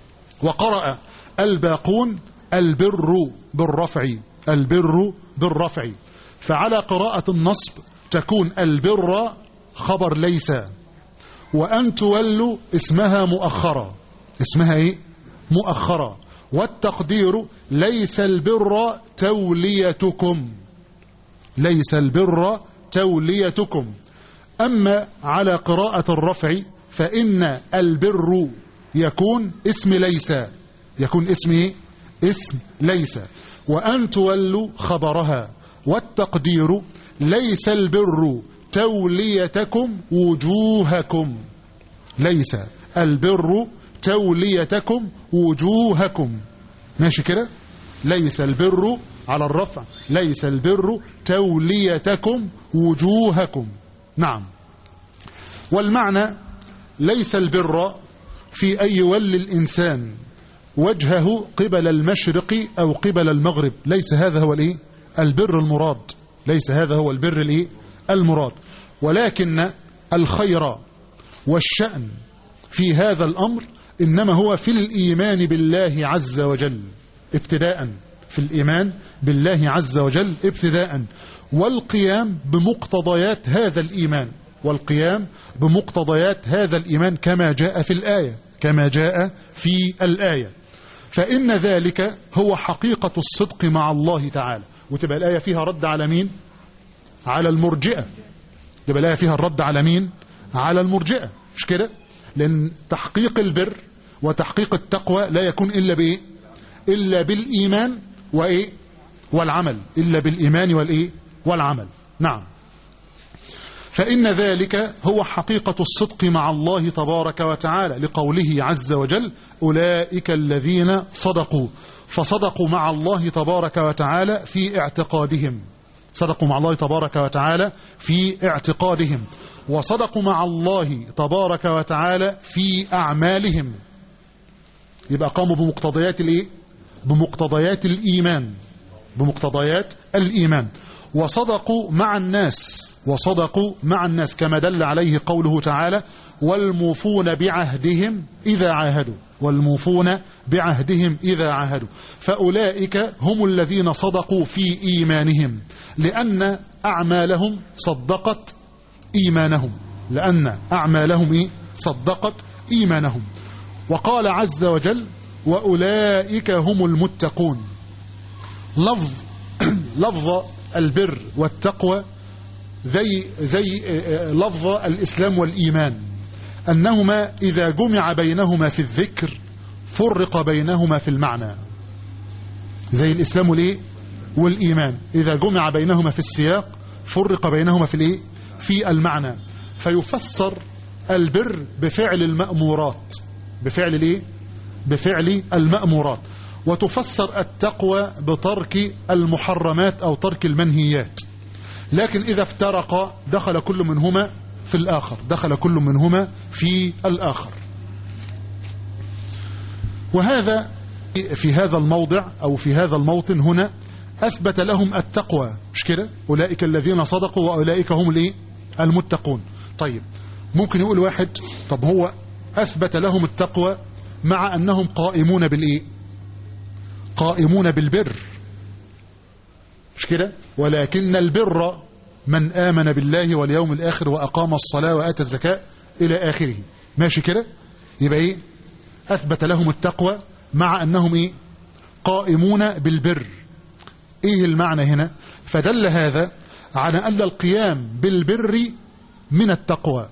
وقرأ الباقون البر بالرفع البر بالرفع فعلى قراءة النصب تكون البر خبر ليس وأن تولوا اسمها مؤخرة اسمها ايه مؤخرة والتقدير ليس البر توليتكم ليس البر توليتكم أما على قراءة الرفع فإن البر يكون اسم ليس يكون اسم ايه اسم ليس وأن تولوا خبرها والتقدير ليس البر توليتكم وجوهكم ليس البر توليتكم وجوهكم ماشي كده ليس البر على الرفع ليس البر توليتكم وجوهكم نعم والمعنى ليس البر في أن يولي الإنسان وجهه قبل المشرق أو قبل المغرب ليس هذا هو الإيه؟ البر المراد ليس هذا هو البر الإيه؟ المراد ولكن الخير والشأن في هذا الأمر إنما هو في الإيمان بالله عز وجل ابتداء في الإيمان بالله عز وجل ابتداء والقيام بمقتضيات هذا الإيمان والقيام بمقتضيات هذا الإيمان كما جاء في الآية كما جاء في الآية فإن ذلك هو حقيقة الصدق مع الله تعالى وتبقى الآية فيها رد على مين على المرجئة تبقى الآية فيها الرد على مين على المرجئة مش كده لأن تحقيق البر وتحقيق التقوى لا يكون إلا بإيه إلا بالإيمان وإيه والعمل إلا بالإيمان والإيه والعمل نعم فإن ذلك هو حقيقة الصدق مع الله تبارك وتعالى لقوله عز وجل أولئك الذين صدقوا فصدقوا مع الله تبارك وتعالى في اعتقادهم صدقوا مع الله تبارك وتعالى في اعتقادهم وصدقوا مع الله تبارك وتعالى في أعمالهم يبقى قاموا بمقتضيات الايه بمقتضيات الإيمان بمقتضيات الإيمان وصدقوا مع الناس وصدقوا مع الناس كما دل عليه قوله تعالى والموفون بعهدهم إذا عاهدوا والموفون بعهدهم إذا عاهدوا فأولئك هم الذين صدقوا في إيمانهم لأن أعمالهم صدقت إيمانهم لأن أعمالهم إيه؟ صدقت إيمانهم وقال عز وجل وأولئك هم المتقون لفظ لفظ البر والتقوى زي زي لفظ الإسلام والإيمان أنهما إذا جمع بينهما في الذكر فرق بينهما في المعنى زي الإسلام والإيه والإيمان إذا جمع بينهما في السياق فرق بينهما في الإيه في المعنى فيفسر البر بفعل المأمورات بفعل الإيه بفعل المأمورات وتفسر التقوى بترك المحرمات أو ترك المنهيات لكن إذا افترقا دخل كل منهما في الآخر دخل كل منهما في الآخر وهذا في هذا الموضع أو في هذا الموطن هنا أثبت لهم التقوى مش كده أولئك الذين صدقوا وأولئك هم الايه المتقون طيب ممكن يقول واحد طب هو أثبت لهم التقوى مع أنهم قائمون بالإيه قائمون بالبر مش كده ولكن البر من آمن بالله واليوم الآخر وأقام الصلاة وآتى الزكاة إلى آخره ماشي كده يبقى إيه أثبت لهم التقوى مع أنهم إيه قائمون بالبر إيه المعنى هنا فدل هذا على أن القيام بالبر من التقوى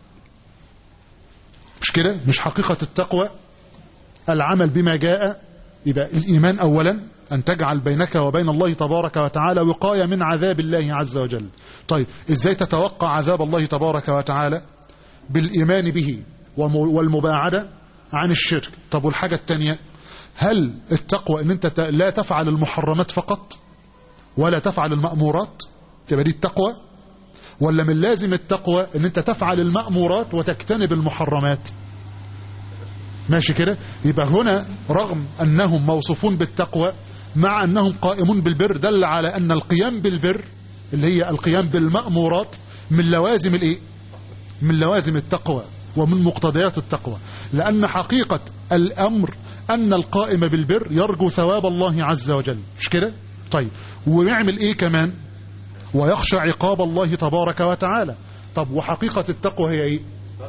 مش كده مش حقيقة التقوى العمل بما جاء يبقى الإيمان أولا أن تجعل بينك وبين الله تبارك وتعالى وقاية من عذاب الله عز وجل طيب إزاي تتوقع عذاب الله تبارك وتعالى بالإيمان به والمباعدة عن الشرك طب والحاجة التانية هل التقوى أن أنت لا تفعل المحرمات فقط ولا تفعل المأمورات تبقى دي التقوى ولا من لازم التقوى أن أنت تفعل المأمورات وتجتنب المحرمات ماشي كده يبقى هنا رغم أنهم موصوفون بالتقوى مع أنهم قائمون بالبر دل على أن القيام بالبر اللي هي القيام بالمأمورات من لوازم الإيه من لوازم التقوى ومن مقتضيات التقوى لأن حقيقة الأمر أن القائم بالبر يرجو ثواب الله عز وجل مش كده طيب ويعمل إيه كمان ويخشى عقاب الله تبارك وتعالى طب وحقيقة التقوى هي إيه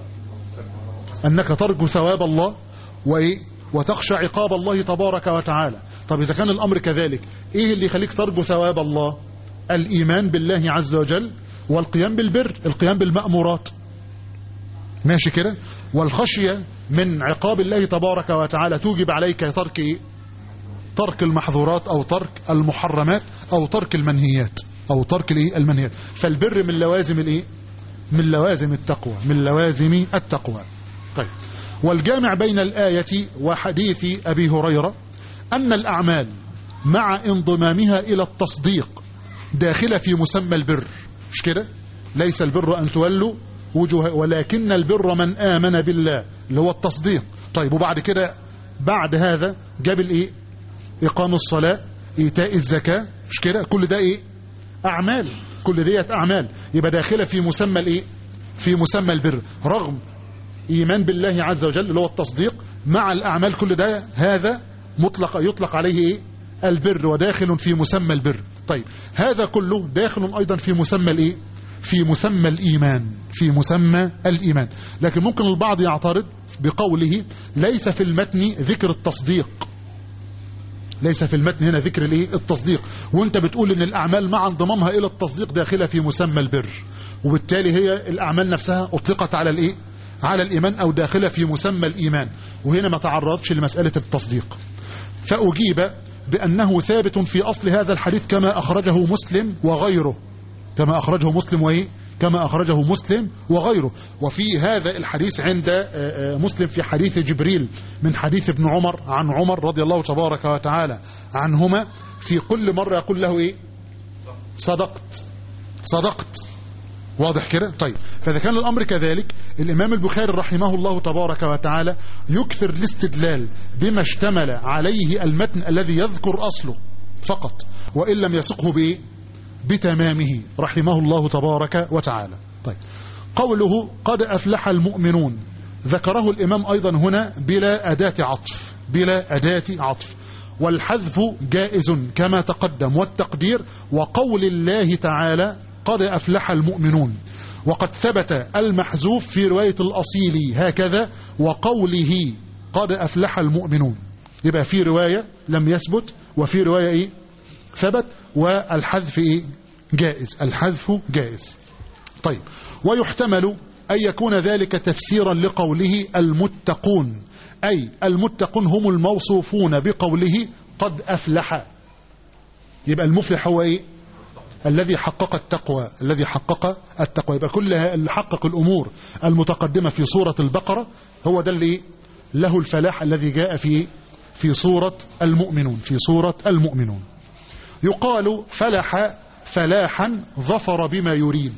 أنك ترجو ثواب الله وإيه وتخشى عقاب الله تبارك وتعالى طب إذا كان الأمر كذلك إيه اللي يخليك ترجو ثواب الله الإيمان بالله عز وجل والقيام بالبر القيام بالمأمورات ماشي كده والخشية من عقاب الله تبارك وتعالى توجب عليك ترك إيه؟ ترك المحظورات أو ترك المحرمات أو ترك المنهيات أو ترك الإيه؟ المنهيات فالبر من لوازم الإيه؟ من لوازم التقوى من لوازم التقوى طيب والجامع بين الآية وحديث أبي هريرة أن الأعمال مع انضمامها إلى التصديق داخلة في مسمى البر مش كده ليس البر أن تولوا وجوه ولكن البر من آمن بالله اللي هو التصديق طيب وبعد كده بعد هذا جاب الايه إقام الصلاة إيتاء الزكاة مش كده كل ده إيه أعمال كل ديت أعمال يبقى داخلة في مسمى الإيه في مسمى البر رغم إيمان بالله عز وجل اللي هو التصديق مع الأعمال كل ده هذا مطلق يطلق عليه إيه البر وداخل في مسمى البر طيب هذا كله داخل أيضا في مسمى الإيه في مسمى الإيمان في مسمى الإيمان لكن ممكن البعض يعترض بقوله ليس في المتن ذكر التصديق ليس في المتن هنا ذكر الايه التصديق وانت بتقول ان الاعمال مع انضمامها الى التصديق داخله في مسمى البر وبالتالي هي الاعمال نفسها اطلقت على الايه على الايمان او داخله في مسمى الايمان وهنا ما تعرضش لمساله التصديق فاجيب بانه ثابت في اصل هذا الحديث كما اخرجه مسلم وغيره كما أخرجه مسلم وإيه كما أخرجه مسلم وغيره وفي هذا الحديث عند مسلم في حديث جبريل من حديث ابن عمر عن عمر رضي الله تبارك وتعالى عنهما في كل مرة يقول له إيه صدقت صدقت واضح كده طيب فإذا كان الأمر كذلك الإمام البخاري رحمه الله تبارك وتعالى يكثر الاستدلال بما اشتمل عليه المتن الذي يذكر أصله فقط وإن لم يسقه بإيه بتمامه رحمه الله تبارك وتعالى طيب قوله قد أفلح المؤمنون ذكره الإمام أيضا هنا بلا أداة عطف بلا أداة عطف والحذف جائز كما تقدم والتقدير وقول الله تعالى قد أفلح المؤمنون وقد ثبت المحذوف في رواية الأصيل هكذا وقوله قد أفلح المؤمنون يبقى في رواية لم يثبت وفي رواية إيه ثبت والحذف إيه جائز الحذف جائز طيب ويحتمل أن يكون ذلك تفسيرا لقوله المتقون أي المتقون هم الموصوفون بقوله قد أفلح يبقى المفلح هو إيه الذي حقق التقوى الذي حقق التقوى يبقى كل اللي حقق الأمور المتقدمة في سورة البقرة هو ده اللي له الفلاح الذي جاء في في سورة المؤمنون في سورة المؤمنون يقال فلح فلاحا ظفر بما يريد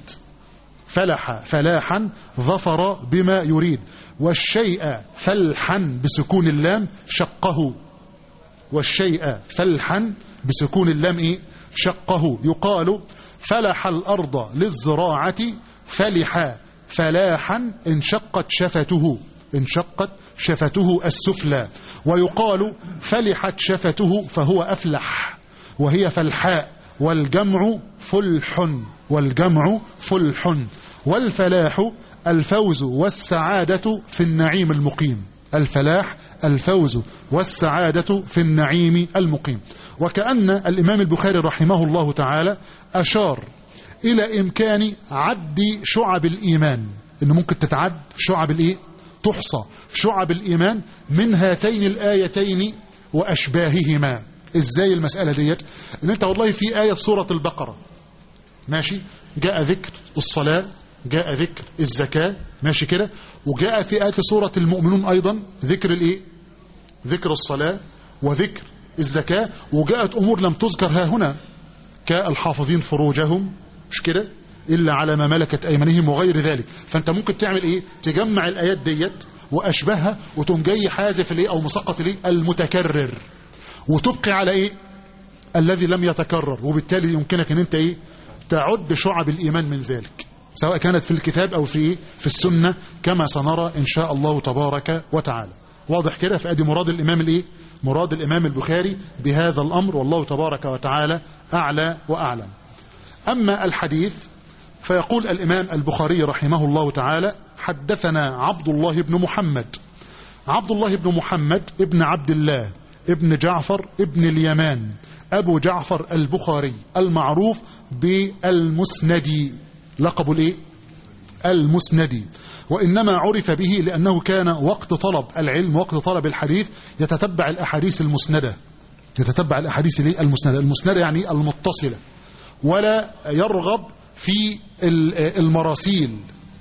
فلح فلاحا ظفر بما يريد والشيء فلحا بسكون اللام شقه والشيء فلحا بسكون اللام إيه؟ شقه يقال فلح الأرض للزراعة فلح فلاحا انشقت شفته انشقت شفته السفلى ويقال فلحت شفته فهو أفلح وهي فلحاء والجمع فلح والجمع فلح والفلاح الفوز والسعادة في النعيم المقيم الفلاح الفوز والسعادة في النعيم المقيم وكأن الإمام البخاري رحمه الله تعالى أشار إلى إمكان عد شعب الإيمان إنه ممكن تتعد شعب الإيه؟ تحصى شعب الإيمان من هاتين الآيتين وأشباههما إزاي المسألة ديت إن أنت والله في آية سورة البقرة ماشي جاء ذكر الصلاة جاء ذكر الزكاة ماشي كده وجاء في آية سورة المؤمنون أيضا ذكر الإيه ذكر الصلاة وذكر الزكاة وجاءت أمور لم تذكر ها هنا كالحافظين فروجهم مش كده إلا على ما ملكت أيمانهم وغير ذلك فأنت ممكن تعمل إيه تجمع الآيات ديت وأشبهها وتقوم جاي حاذف الإيه أو مسقط الإيه المتكرر وتبقي على إيه الذي لم يتكرر وبالتالي يمكنك أن أنت إيه تعد شعب الإيمان من ذلك سواء كانت في الكتاب أو في في السنة كما سنرى إن شاء الله تبارك وتعالى واضح كده فأدي مراد الإمام الإيه مراد الإمام البخاري بهذا الأمر والله تبارك وتعالى أعلى وأعلم أما الحديث فيقول الإمام البخاري رحمه الله تعالى حدثنا عبد الله بن محمد عبد الله بن محمد ابن عبد الله ابن جعفر ابن اليمان أبو جعفر البخاري المعروف بالمسندي لقب الايه المسندي وإنما عرف به لأنه كان وقت طلب العلم وقت طلب الحديث يتتبع الأحاديث المسندة يتتبع الأحاديث المسندة المسندة يعني المتصلة ولا يرغب في المراسيل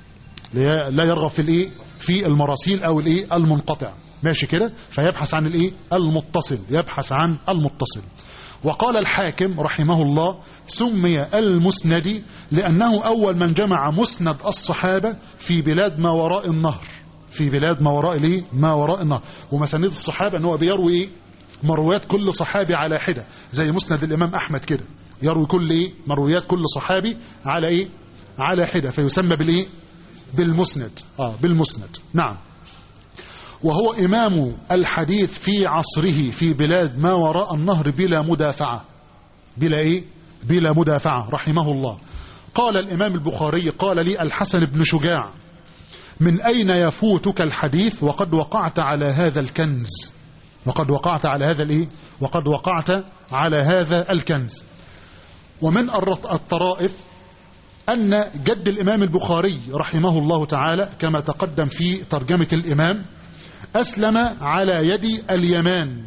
لا يرغب في الايه في المراسيل او الايه المنقطع ماشي كده فيبحث عن الايه المتصل يبحث عن المتصل وقال الحاكم رحمه الله سمي المسندي لأنه أول من جمع مسند الصحابة في بلاد ما وراء النهر في بلاد ما وراء الايه ما وراء النهر ومسانيد الصحابة أنه بيروي إيه مرويات كل صحابي على حدة زي مسند الإمام أحمد كده يروي كل إيه مرويات كل صحابي على إيه على حدة فيسمى بالإيه بالمسند آه بالمسند نعم وهو إمام الحديث في عصره في بلاد ما وراء النهر بلا مدافعة بلا إيه بلا مدافعة رحمه الله قال الإمام البخاري قال لي الحسن بن شجاع من أين يفوتك الحديث وقد وقعت على هذا الكنز وقد وقعت على هذا الإيه وقد وقعت على هذا الكنز ومن الطرائف أن جد الإمام البخاري رحمه الله تعالى كما تقدم في ترجمة الإمام أسلم على يد اليمان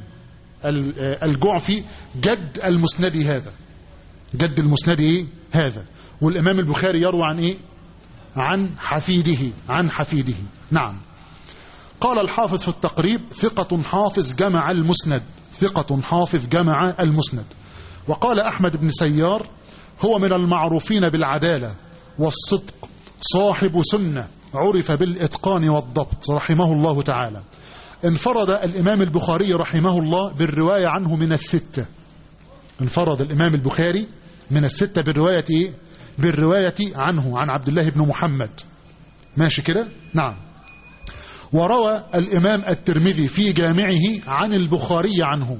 الجعفي جد المسندي هذا جد المسندي هذا والإمام البخاري يروى عن إيه عن حفيده عن حفيده نعم قال الحافظ في التقريب ثقة حافظ جمع المسند ثقة حافظ جمع المسند وقال أحمد بن سيار هو من المعروفين بالعدالة والصدق صاحب سنة عرف بالإتقان والضبط رحمه الله تعالى انفرد الإمام البخاري رحمه الله بالرواية عنه من الستة انفرد الإمام البخاري من الستة بالرواية إيه؟ بالرواية عنه عن عبد الله بن محمد ماشي كده نعم وروى الإمام الترمذي في جامعه عن البخاري عنه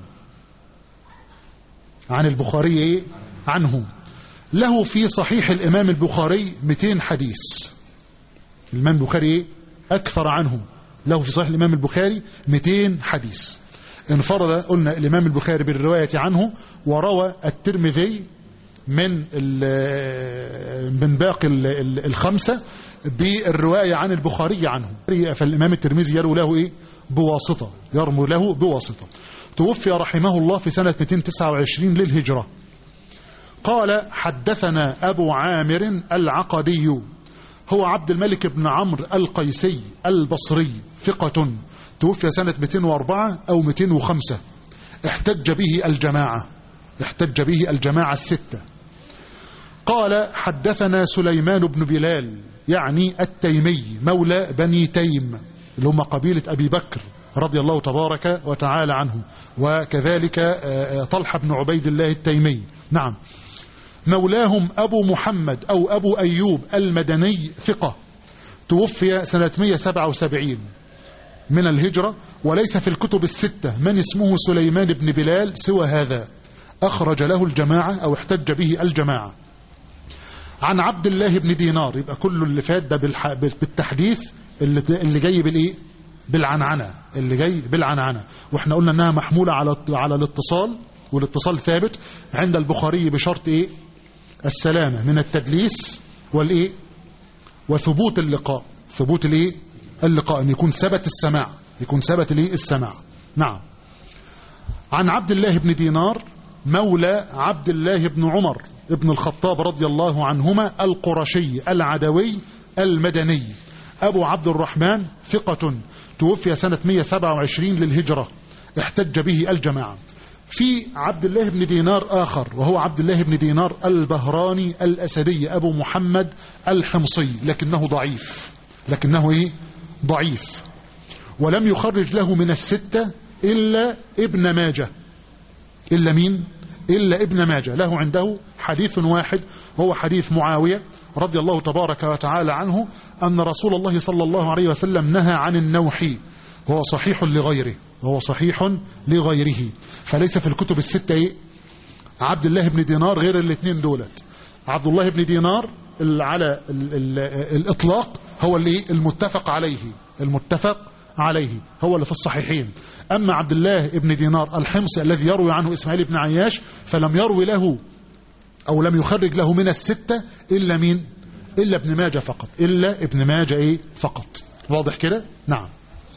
عن البخاري إيه؟ عنه له في صحيح الإمام البخاري 200 حديث الإمام البخاري إيه؟ أكثر عنه له في صحيح الإمام البخاري 200 حديث انفرد قلنا الإمام البخاري بالرواية عنه وروى الترمذي من من باقي الخمسة بالرواية عن البخاري عنه فالإمام الترمذي يروي له إيه؟ بواسطة يرمي له بواسطة توفي رحمه الله في سنة 229 للهجرة قال حدثنا أبو عامر العقدي هو عبد الملك بن عمرو القيسي البصري ثقة توفي سنة 204 أو 205 احتج به الجماعة احتج به الجماعة الستة قال حدثنا سليمان بن بلال يعني التيمي مولى بني تيم اللي هم قبيلة أبي بكر رضي الله تبارك وتعالى عنه وكذلك طلحة بن عبيد الله التيمي نعم مولاهم أبو محمد أو أبو أيوب المدني ثقة توفي سنة 177 من الهجرة وليس في الكتب الستة من اسمه سليمان بن بلال سوى هذا أخرج له الجماعة أو احتج به الجماعة عن عبد الله بن دينار يبقى كل اللي فات ده بالتحديث اللي, اللي جاي بالايه بالعنعنة اللي جاي بالعنعنة واحنا قلنا انها محمولة على على الاتصال والاتصال ثابت عند البخاري بشرط ايه السلامة من التدليس والايه وثبوت اللقاء ثبوت الايه اللقاء ان يكون ثبت السماع يكون ثبت الايه السماع نعم عن عبد الله بن دينار مولى عبد الله بن عمر ابن الخطاب رضي الله عنهما القرشي العدوي المدني أبو عبد الرحمن ثقة توفي سنة 127 للهجرة احتج به الجماعة في عبد الله بن دينار آخر وهو عبد الله بن دينار البهراني الأسدي أبو محمد الحمصي لكنه ضعيف لكنه إيه؟ ضعيف ولم يخرج له من الستة إلا ابن ماجه إلا مين؟ إلا ابن ماجه له عنده حديث واحد هو حديث معاوية رضي الله تبارك وتعالى عنه أن رسول الله صلى الله عليه وسلم نهى عن النوح وهو صحيح لغيره وهو صحيح لغيره فليس في الكتب الستة إيه؟ عبد الله بن دينار غير الاثنين دولت عبد الله بن دينار على ال ال الإطلاق هو اللي المتفق عليه المتفق عليه هو اللي في الصحيحين أما عبد الله بن دينار الحمص الذي يروي عنه إسماعيل بن عياش فلم يروي له أو لم يخرج له من الستة إلا مين إلا ابن ماجة فقط إلا ابن ماجة إيه فقط واضح كده نعم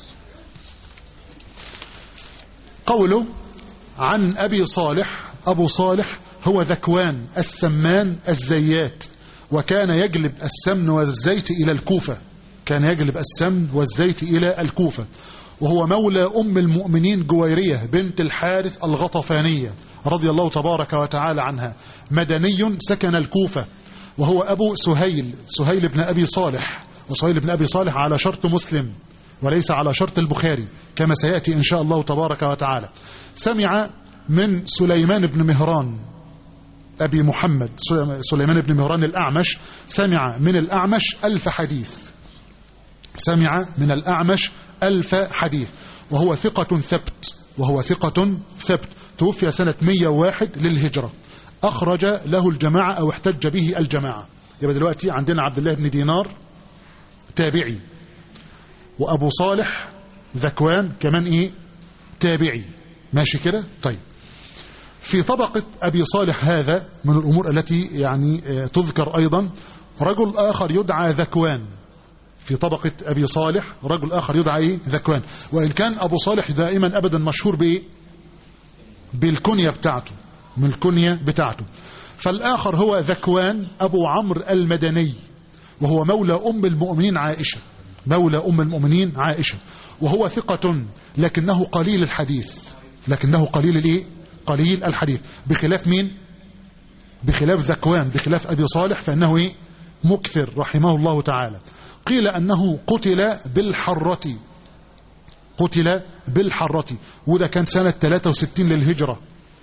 قوله عن أبي صالح أبو صالح هو ذكوان السمان الزيات وكان يجلب السمن والزيت إلى الكوفة كان يجلب السمن والزيت إلى الكوفة وهو مولى أم المؤمنين جويرية بنت الحارث الغطفانية رضي الله تبارك وتعالى عنها مدني سكن الكوفة وهو أبو سهيل سهيل بن أبي صالح وسهيل بن أبي صالح على شرط مسلم وليس على شرط البخاري كما سيأتي إن شاء الله تبارك وتعالى سمع من سليمان بن مهران أبي محمد سليمان بن مهران الأعمش سمع من الأعمش ألف حديث سمع من الأعمش ألف حديث وهو ثقة ثبت وهو ثقة ثبت توفي سنة 101 للهجرة أخرج له الجماعة أو احتج به الجماعة يبقى دلوقتي عندنا عبد الله بن دينار تابعي وأبو صالح ذكوان كمان إيه تابعي ماشي كده طيب في طبقة أبي صالح هذا من الأمور التي يعني تذكر أيضا رجل آخر يدعى ذكوان في طبقة أبي صالح رجل آخر يدعى إيه؟ ذكوان وإن كان أبو صالح دائما أبدا مشهور بإيه بالكنية بتاعته من الكنية بتاعته فالآخر هو ذكوان أبو عمرو المدني وهو مولى أم المؤمنين عائشة مولى أم المؤمنين عائشة وهو ثقة لكنه قليل الحديث لكنه قليل الإيه قليل الحديث بخلاف مين بخلاف ذكوان بخلاف أبي صالح فإنه إيه مكثر رحمه الله تعالى قيل أنه قتل بالحرة قتل بالحرة وده كان سنة 63 للهجرة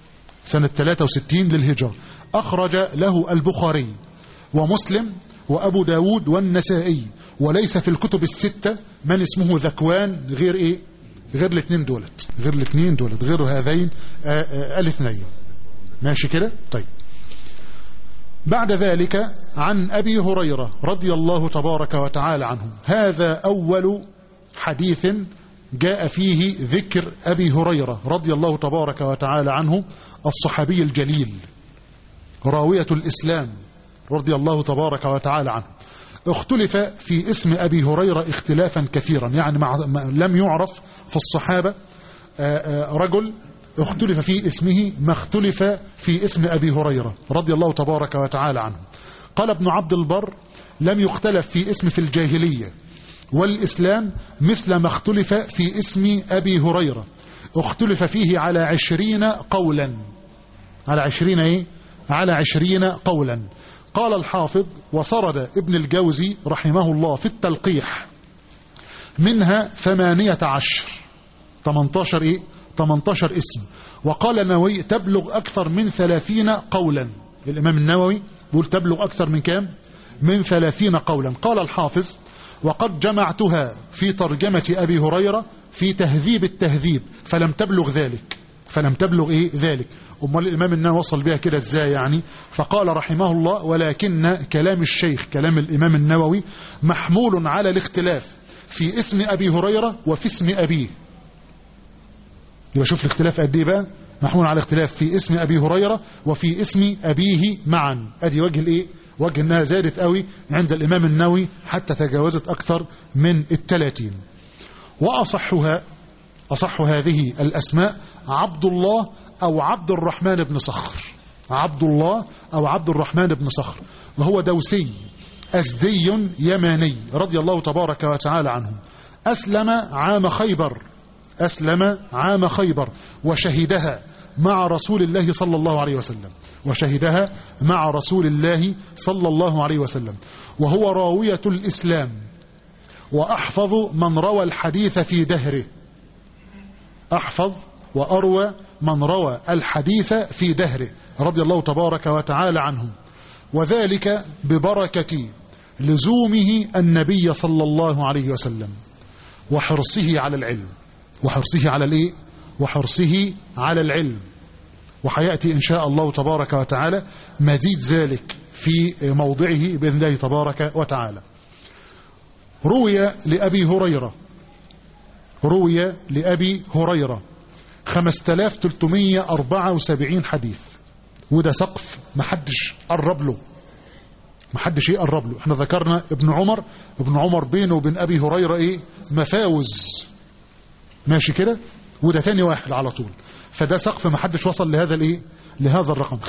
سنة 63 للهجرة أخرج له البخاري ومسلم وأبو داود والنسائي وليس في الكتب الستة من اسمه ذكوان غير إيه غير الاثنين دولت غير الاثنين دولت غير هذين الاثنين ماشي كده طيب بعد ذلك عن أبي هريرة رضي الله تبارك وتعالى عنه هذا أول حديث جاء فيه ذكر أبي هريرة رضي الله تبارك وتعالى عنه الصحابي الجليل راوية الإسلام رضي الله تبارك وتعالى عنه اختلف في اسم أبي هريرة اختلافا كثيرا يعني مع لم يعرف في الصحابة رجل اختلف في اسمه ما اختلف في اسم أبي هريرة رضي الله تبارك وتعالى عنه قال ابن عبد البر لم يختلف في اسم في الجاهلية والإسلام مثل ما اختلف في اسم أبي هريرة اختلف فيه على عشرين قولا على عشرين ايه على عشرين قولا قال الحافظ وسرد ابن الجوزي رحمه الله في التلقيح منها ثمانية عشر 18 ايه 18 اسم وقال النووي تبلغ أكثر من ثلاثين قولا الإمام النووي بيقول تبلغ أكثر من كام من ثلاثين قولا قال الحافظ وقد جمعتها في ترجمة أبي هريرة في تهذيب التهذيب فلم تبلغ ذلك فلم تبلغ إيه ذلك أمال الإمام النووي وصل بها كده إزاي يعني فقال رحمه الله ولكن كلام الشيخ كلام الإمام النووي محمول على الاختلاف في اسم أبي هريرة وفي اسم أبيه يبقى شوف الاختلاف قد ايه بقى محمول على اختلاف في اسم أبي هريرة وفي اسم أبيه معا أدي وجه الإيه وجه أنها زادت قوي عند الإمام النووي حتى تجاوزت أكثر من الثلاثين وأصحها أصح هذه الأسماء عبد الله أو عبد الرحمن بن صخر عبد الله أو عبد الرحمن بن صخر وهو دوسي أسدي يماني رضي الله تبارك وتعالى عنه أسلم عام خيبر أسلم عام خيبر وشهدها مع رسول الله صلى الله عليه وسلم وشهدها مع رسول الله صلى الله عليه وسلم وهو راوية الإسلام وأحفظ من روى الحديث في دهره أحفظ وأروى من روى الحديث في دهره رضي الله تبارك وتعالى عنه وذلك ببركة لزومه النبي صلى الله عليه وسلم وحرصه على العلم وحرصه على الايه وحرصه على العلم وحياتي ان شاء الله تبارك وتعالى مزيد ذلك في موضعه باذن الله تبارك وتعالى روي لابي هريره روي لابي هريره 5374 حديث وده سقف محدش قرب له محدش ايه قرب له احنا ذكرنا ابن عمر ابن عمر بينه وبين ابي هريره ايه مفاوز ماشي كده وده تاني واحد على طول فده سقف ما حدش وصل لهذا الايه لهذا الرقم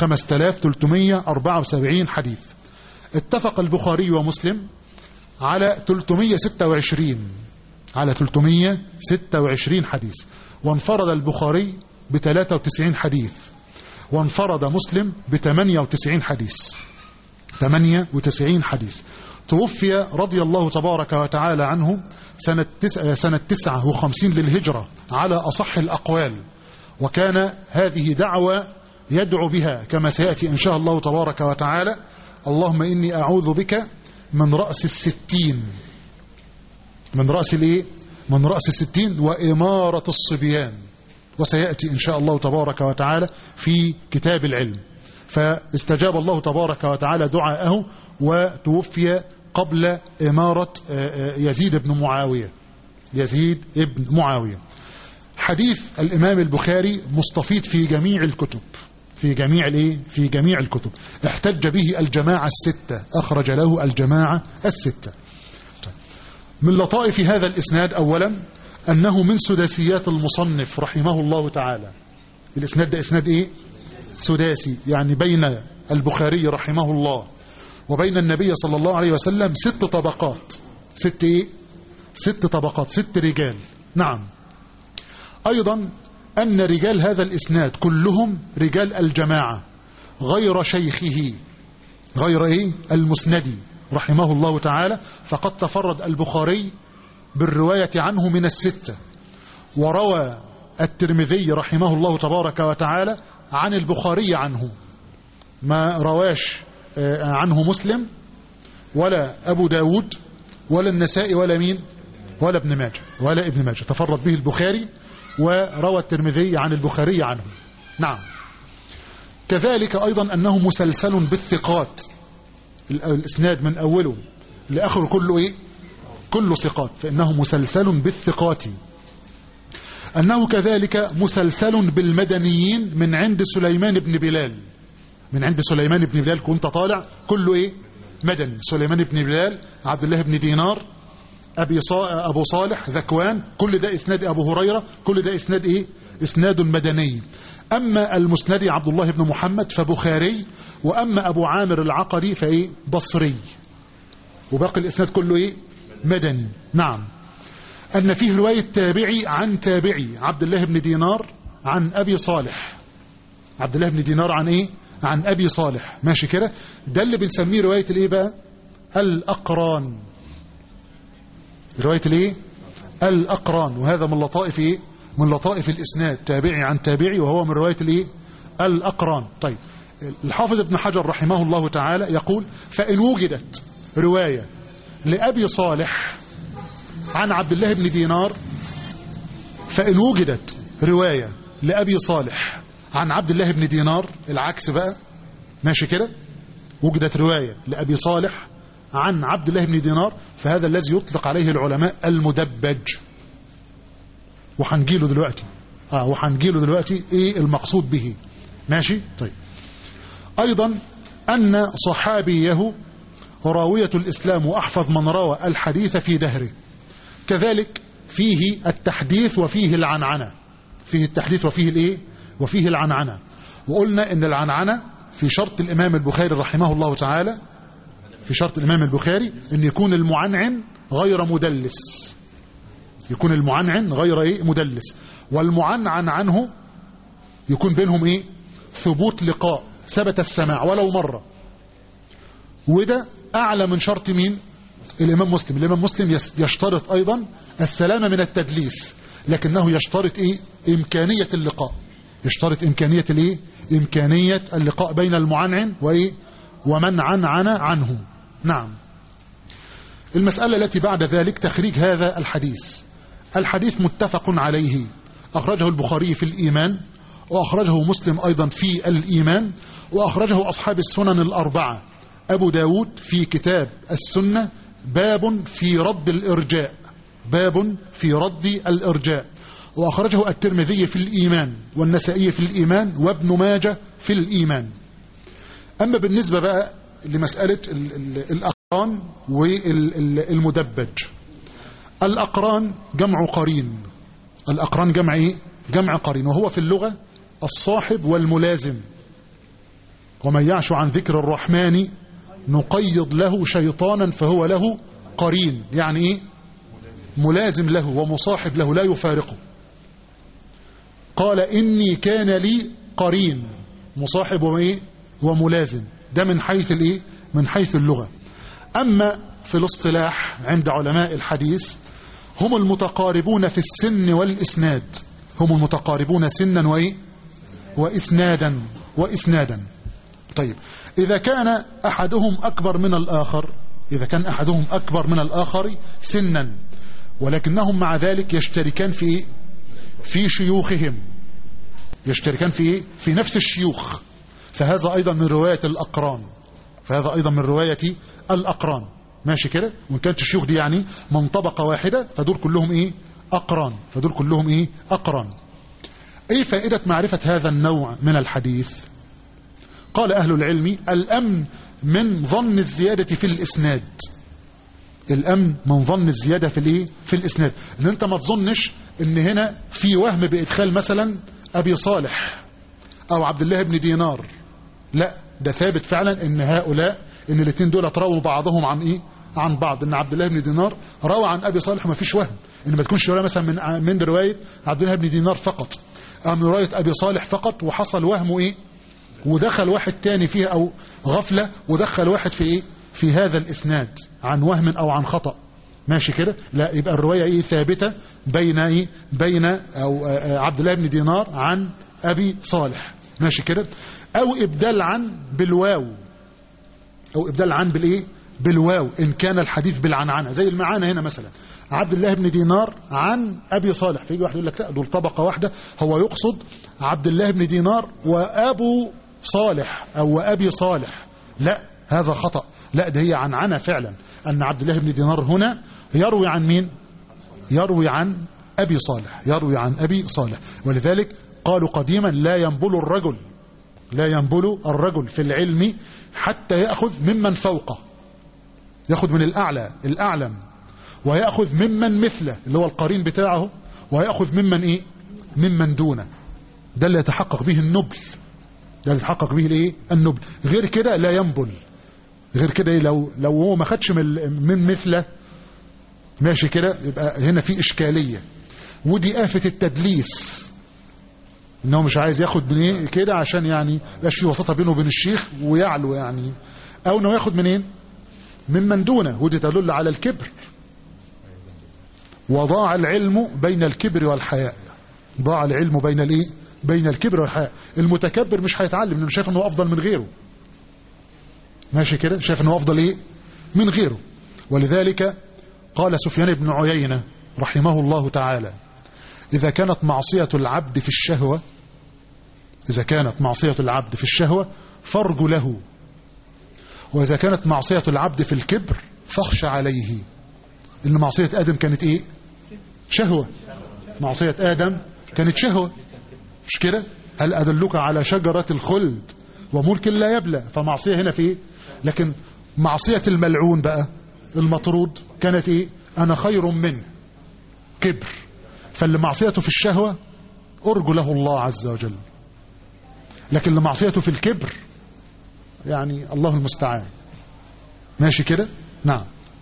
5374 حديث اتفق البخاري ومسلم على 326 على 326 حديث وانفرد البخاري ب 93 حديث وانفرد مسلم ب 98 حديث 98 حديث توفي رضي الله تبارك وتعالى عنه سنة, تسعة سنة تسعة وخمسين للهجرة على أصح الأقوال وكان هذه دعوة يدعو بها كما سيأتي إن شاء الله تبارك وتعالى اللهم إني أعوذ بك من رأس الستين من رأس الإيه؟ من رأس الستين وإمارة الصبيان وسيأتي إن شاء الله تبارك وتعالى في كتاب العلم فاستجاب الله تبارك وتعالى دعاءه وتوفي قبل إمارة يزيد بن معاوية يزيد ابن معاوية حديث الإمام البخاري مستفيد في جميع الكتب في جميع الايه في جميع الكتب احتج به الجماعة الستة أخرج له الجماعة الستة من لطائف هذا الإسناد أولا أنه من سداسيات المصنف رحمه الله تعالى الإسناد ده إسناد إيه سداسي يعني بين البخاري رحمه الله وبين النبي صلى الله عليه وسلم ست طبقات ست ايه ست طبقات ست رجال نعم ايضا ان رجال هذا الاسناد كلهم رجال الجماعة غير شيخه غير ايه المسندي رحمه الله تعالى فقد تفرد البخاري بالرواية عنه من الستة وروى الترمذي رحمه الله تبارك وتعالى عن البخاري عنه ما رواش عنه مسلم ولا أبو داود ولا النسائي ولا مين ولا ابن ماجه ولا ابن ماجه تفرد به البخاري وروى الترمذي عن البخاري عنه نعم كذلك أيضا أنه مسلسل بالثقات الإسناد من أوله لآخره كله إيه كله ثقات فإنه مسلسل بالثقات أنه كذلك مسلسل بالمدنيين من عند سليمان بن بلال من عند سليمان بن بلال كنت طالع كله إيه مدني سليمان بن بلال عبد الله بن دينار أبي صا... أبو صالح ذكوان كل ده إسناد أبو هريرة كل ده إسناد إيه إسناد مدني أما المسند عبد الله بن محمد فبخاري وأما أبو عامر العقري فإيه بصري وباقي الإسناد كله إيه مدني نعم أن فيه رواية تابعي عن تابعي عبد الله بن دينار عن أبي صالح عبد الله بن دينار عن إيه عن أبي صالح ماشي كده ده اللي بنسميه رواية الإيه بقى الأقران رواية الإيه الأقران وهذا من لطائف إيه من لطائف الإسناد تابعي عن تابعي وهو من رواية الإيه الأقران طيب الحافظ ابن حجر رحمه الله تعالى يقول فإن وجدت رواية لأبي صالح عن عبد الله بن دينار فإن وجدت رواية لأبي صالح عن عبد الله بن دينار العكس بقى ماشي كده وجدت رواية لأبي صالح عن عبد الله بن دينار فهذا الذي يطلق عليه العلماء المدبج وحنجيله دلوقتي اه وحنجيله دلوقتي ايه المقصود به ماشي طيب ايضا ان صحابيه راوية الاسلام واحفظ من روى الحديث في دهره كذلك فيه التحديث وفيه العنعنة فيه التحديث وفيه الايه وفيه العنعنة وقلنا ان العنعنة في شرط الامام البخاري رحمه الله تعالى في شرط الامام البخاري ان يكون المعنعن غير مدلس يكون المعنعن غير ايه مدلس والمعنعن عنه يكون بينهم ايه ثبوت لقاء ثبت السماع ولو مرة وده اعلى من شرط مين الامام مسلم الامام مسلم يشترط ايضا السلامة من التدليس لكنه يشترط ايه امكانية اللقاء يشترط امكانية الايه امكانية اللقاء بين المعنعن وايه ومن عنعن عنه نعم المسألة التي بعد ذلك تخريج هذا الحديث الحديث متفق عليه أخرجه البخاري في الإيمان وأخرجه مسلم أيضا في الإيمان وأخرجه أصحاب السنن الأربعة أبو داود في كتاب السنة باب في رد الإرجاء باب في رد الإرجاء وأخرجه الترمذي في الإيمان والنسائي في الإيمان وابن ماجة في الإيمان أما بالنسبة بقى لمسألة الأقران والمدبج الأقران جمع قرين الأقران جمع إيه؟ جمع قرين وهو في اللغة الصاحب والملازم ومن يعش عن ذكر الرحمن نقيض له شيطانا فهو له قرين يعني إيه؟ ملازم له ومصاحب له لا يفارقه قال إني كان لي قرين مصاحب وإيه؟ وملازم ده من حيث الإيه؟ من حيث اللغة أما في الاصطلاح عند علماء الحديث هم المتقاربون في السن والإسناد هم المتقاربون سنا وإيه؟ وإسنادا وإسنادا طيب إذا كان أحدهم أكبر من الآخر إذا كان أحدهم أكبر من الآخر سنا ولكنهم مع ذلك يشتركان في إيه؟ في شيوخهم يشتركان في إيه؟ في نفس الشيوخ فهذا أيضا من رواية الأقران فهذا أيضا من رواية الأقران ماشي كده وإن كانت الشيوخ دي يعني من طبقة واحدة فدول كلهم إيه أقران فدول كلهم إيه أقران إيه فائدة معرفة هذا النوع من الحديث قال أهل العلم الأمن من ظن الزيادة في الإسناد الأمن من ظن الزيادة في الإيه في الإسناد إن أنت ما تظنش إن هنا في وهم بإدخال مثلا أبي صالح أو عبد الله بن دينار لا ده ثابت فعلا ان هؤلاء ان الاثنين دول رووا بعضهم عن ايه عن بعض ان عبد الله بن دينار روى عن ابي صالح ما فيش وهم ان ما تكونش روايه مثلا من من روايه عبد الله بن دينار فقط او من روايه ابي صالح فقط وحصل وهم ايه ودخل واحد تاني فيها او غفله ودخل واحد في ايه في هذا الاسناد عن وهم او عن خطأ ماشي كده لا يبقى الروايه ايه ثابته بين ايه بين او عبد الله بن دينار عن ابي صالح ماشي كده او ابدال عن بالواو او ابدال عن بالايه بالواو ان كان الحديث بالعنعنه زي المعانه هنا مثلا عبد الله بن دينار عن ابي صالح فيجي واحد يقول لك لا دول طبقه واحده هو يقصد عبد الله بن دينار وابو صالح او وابي صالح لا هذا خطا لا ده هي عنعنه فعلا ان عبد الله بن دينار هنا يروي عن مين يروي عن ابي صالح يروي عن ابي صالح ولذلك قالوا قديما لا ينبل الرجل لا ينبل الرجل في العلم حتى ياخذ ممن فوقه ياخذ من الاعلى الاعلم ويأخذ ممن مثله اللي هو القرين بتاعه ويأخذ ممن إيه ممن دونه ده اللي يتحقق به النبل ده اللي يتحقق به الايه النبل غير كده لا ينبل غير كده إيه؟ لو لو هو ما خدش من من مثله ماشي كده يبقى هنا في إشكالية ودي آفة التدليس انه مش عايز ياخد من ايه كده عشان يعني يبقاش في وسطه بينه وبين الشيخ ويعلو يعني او انه ياخد منين ممن دونه ودي تدل على الكبر وضاع العلم بين الكبر والحياء ضاع العلم بين الايه بين الكبر والحياء المتكبر مش هيتعلم لانه شايف انه افضل من غيره ماشي كده شايف انه افضل ايه من غيره ولذلك قال سفيان بن عيينة رحمه الله تعالى إذا كانت معصية العبد في الشهوة إذا كانت معصية العبد في الشهوة فارج له وإذا كانت معصية العبد في الكبر فاخش عليه إن معصية آدم كانت إيه شهوة معصية آدم كانت شهوة مش كده هل أدلك على شجرة الخلد وملك لا يبلى فمعصية هنا في إيه لكن معصية الملعون بقى المطرود كانت إيه أنا خير منه كبر فاللي معصيته في الشهوة أرجو له الله عز وجل لكن اللي معصيته في الكبر يعني الله المستعان ماشي كده نعم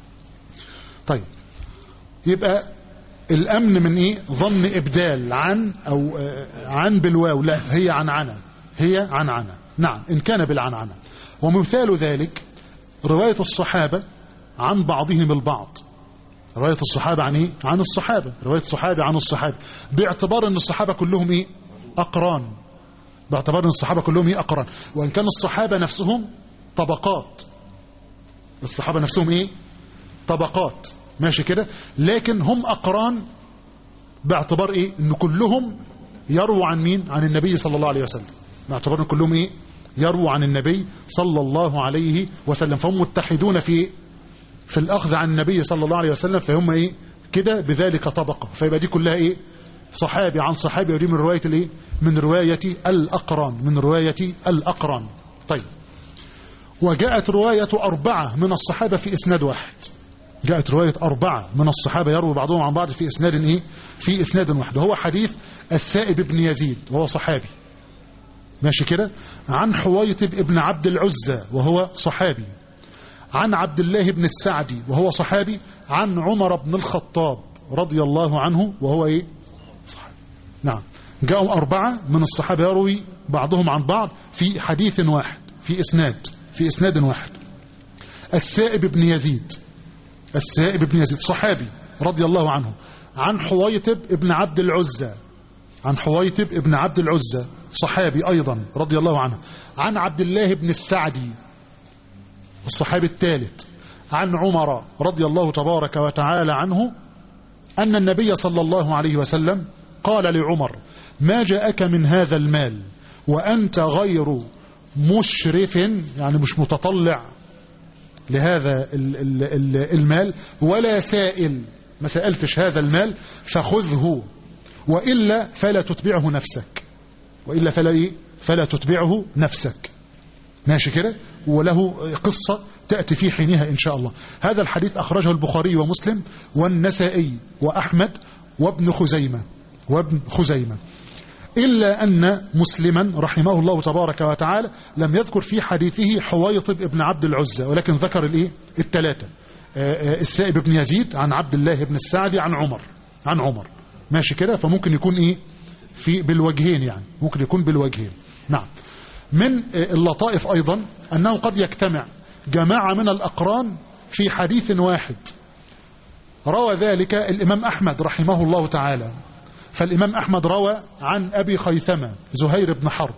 طيب يبقى الأمن من إيه ظن إبدال عن أو عن بالواو لا هي عن عنا هي عن عنا نعم إن كان بالعنعنة ومثال ذلك رواية الصحابة عن بعضهم البعض رواية الصحابة عن إيه؟ عن الصحابة رواية الصحابة عن الصحابة باعتبار أن الصحابة كلهم إيه؟ أقران باعتبار أن الصحابة كلهم إيه؟ أقران وإن كان الصحابة نفسهم طبقات الصحابة نفسهم إيه؟ طبقات ماشي كده لكن هم أقران باعتبار إيه؟ أن كلهم يرووا عن مين؟ عن النبي صلى الله عليه وسلم باعتبار أن كلهم إيه؟ يرووا عن النبي صلى الله عليه وسلم فهم متحدون في إيه؟ في الأخذ عن النبي صلى الله عليه وسلم فهم إيه كده بذلك طبقة فيبقى دي كلها إيه صحابي عن صحابي ودي من رواية الإيه من رواية الأقران من رواية الأقران طيب وجاءت رواية أربعة من الصحابة في إسناد واحد جاءت رواية أربعة من الصحابة يروي بعضهم عن بعض في إسناد إيه في إسناد واحد وهو حديث السائب بن يزيد وهو صحابي ماشي كده عن حويطب ابن عبد العزة وهو صحابي عن عبد الله بن السعدي وهو صحابي عن عمر بن الخطاب رضي الله عنه وهو ايه صحابي نعم جاءوا أربعة من الصحابة يروي بعضهم عن بعض في حديث واحد في إسناد في إسناد واحد السائب بن يزيد السائب بن يزيد صحابي رضي الله عنه عن حويطب ابن عبد العزة عن حويطب ابن عبد العزة صحابي أيضا رضي الله عنه عن عبد الله بن السعدي الصحابي الثالث عن عمر رضي الله تبارك وتعالى عنه أن النبي صلى الله عليه وسلم قال لعمر ما جاءك من هذا المال وأنت غير مشرف يعني مش متطلع لهذا المال ولا سائل ما سألتش هذا المال فخذه وإلا فلا تتبعه نفسك وإلا فلا, إيه؟ فلا تتبعه نفسك ماشي كده وله قصة تأتي في حينها إن شاء الله هذا الحديث أخرجه البخاري ومسلم والنسائي وأحمد وابن خزيمة وابن خزيمة إلا أن مسلما رحمه الله تبارك وتعالى لم يذكر في حديثه حويطب ابن عبد العزة ولكن ذكر الإيه؟ الثلاثة السائب بن يزيد عن عبد الله بن السعدي عن عمر عن عمر ماشي كده فممكن يكون إيه في بالوجهين يعني ممكن يكون بالوجهين نعم من اللطائف أيضا أنه قد يجتمع جماعة من الأقران في حديث واحد روى ذلك الإمام أحمد رحمه الله تعالى فالإمام أحمد روى عن أبي خيثمة زهير بن حرب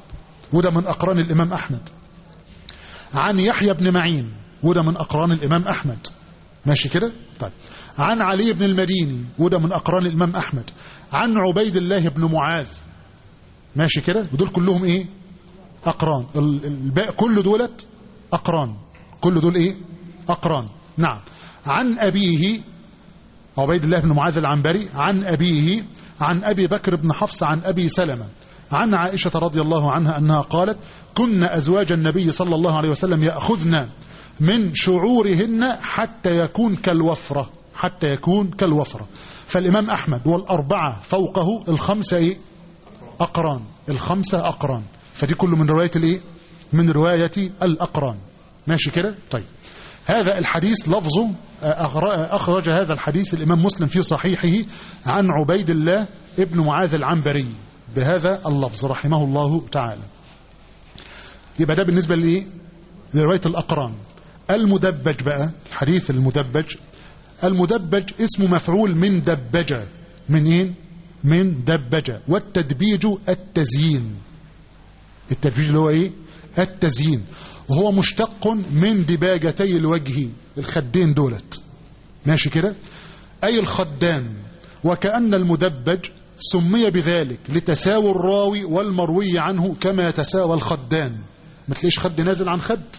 وده من أقران الإمام أحمد عن يحيى بن معين وده من أقران الإمام أحمد ماشي كده طيب عن علي بن المديني وده من أقران الإمام أحمد عن عبيد الله بن معاذ ماشي كده ودول كلهم إيه أقران الباقي كل دولت أقران كل دول إيه أقران نعم عن أبيه عبيد الله بن معاذ العنبري عن أبيه عن أبي بكر بن حفص عن أبي سلمة عن عائشة رضي الله عنها أنها قالت كنا أزواج النبي صلى الله عليه وسلم يأخذن من شعورهن حتى يكون كالوفرة حتى يكون كالوفرة فالإمام أحمد والأربعة فوقه الخمسة إيه؟ أقران الخمسة أقران فدي كله من رواية الإيه؟ من رواية الأقران ماشي كده طيب هذا الحديث لفظه أخرج هذا الحديث الإمام مسلم في صحيحه عن عبيد الله ابن معاذ العنبري بهذا اللفظ رحمه الله تعالى يبقى ده بالنسبة لإيه؟ لرواية الأقران المدبج بقى الحديث المدبج المدبج اسم مفعول من دبجة من ايه من دبجة والتدبيج التزيين التدبيج اللي هو ايه التزيين وهو مشتق من دباجتي الوجه الخدين دولت ماشي كده اي الخدان وكأن المدبج سمي بذلك لتساوي الراوي والمروي عنه كما يتساوى الخدان ما تلاقيش خد نازل عن خد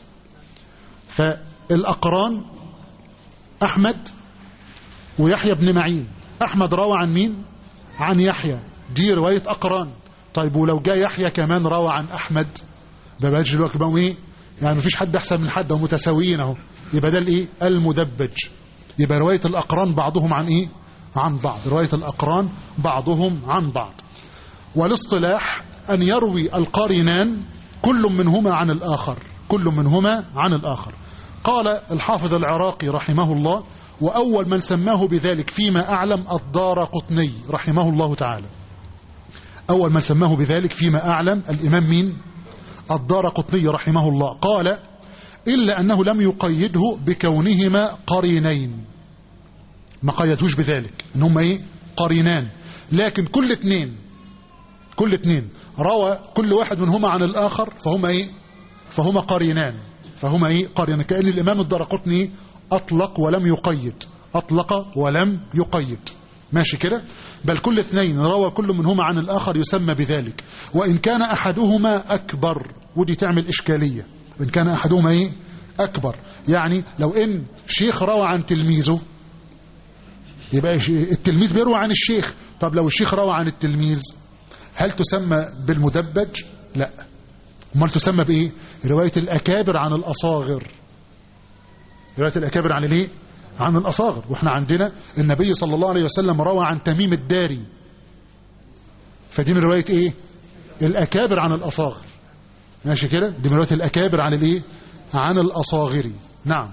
فالأقران أحمد ويحيى بن معين أحمد روى عن مين عن يحيى دي رواية أقران طيب ولو جاء يحيى كمان روى عن أحمد ببقاش دلوقتي بقوا إيه يعني مفيش حد أحسن من حد ومتساويين أهو يبقى ده الإيه المدبج يبقى رواية الأقران بعضهم عن إيه عن بعض رواية الأقران بعضهم عن بعض والاصطلاح أن يروي القارنان كل منهما عن الآخر كل منهما عن الآخر قال الحافظ العراقي رحمه الله وأول من سماه بذلك فيما أعلم الدار قطني رحمه الله تعالى أول من سماه بذلك فيما أعلم الإمام مين الدار قطني رحمه الله قال إلا أنه لم يقيده بكونهما قرينين ما قيدوش بذلك ان هم ايه قرينان لكن كل اتنين كل اتنين روى كل واحد منهما عن الآخر فهم ايه فهما قرينان فهما ايه قرينان كأن الإمام الدرقطني أطلق ولم يقيد أطلق ولم يقيد ماشي كده بل كل اثنين روى كل منهما عن الآخر يسمى بذلك وإن كان أحدهما أكبر ودي تعمل إشكالية وإن كان أحدهما ايه أكبر يعني لو إن شيخ روى عن تلميذه يبقى التلميذ بيروى عن الشيخ طب لو الشيخ روى عن التلميذ هل تسمى بالمدبج لا امال تسمى بايه روايه الاكابر عن الاصاغر روايه الاكابر عن الايه عن الاصاغر واحنا عندنا النبي صلى الله عليه وسلم روى عن تميم الداري فدي من روايه ايه الاكابر عن الاصاغر ماشي كده دي من روايه الاكابر عن الايه عن الاصاغر نعم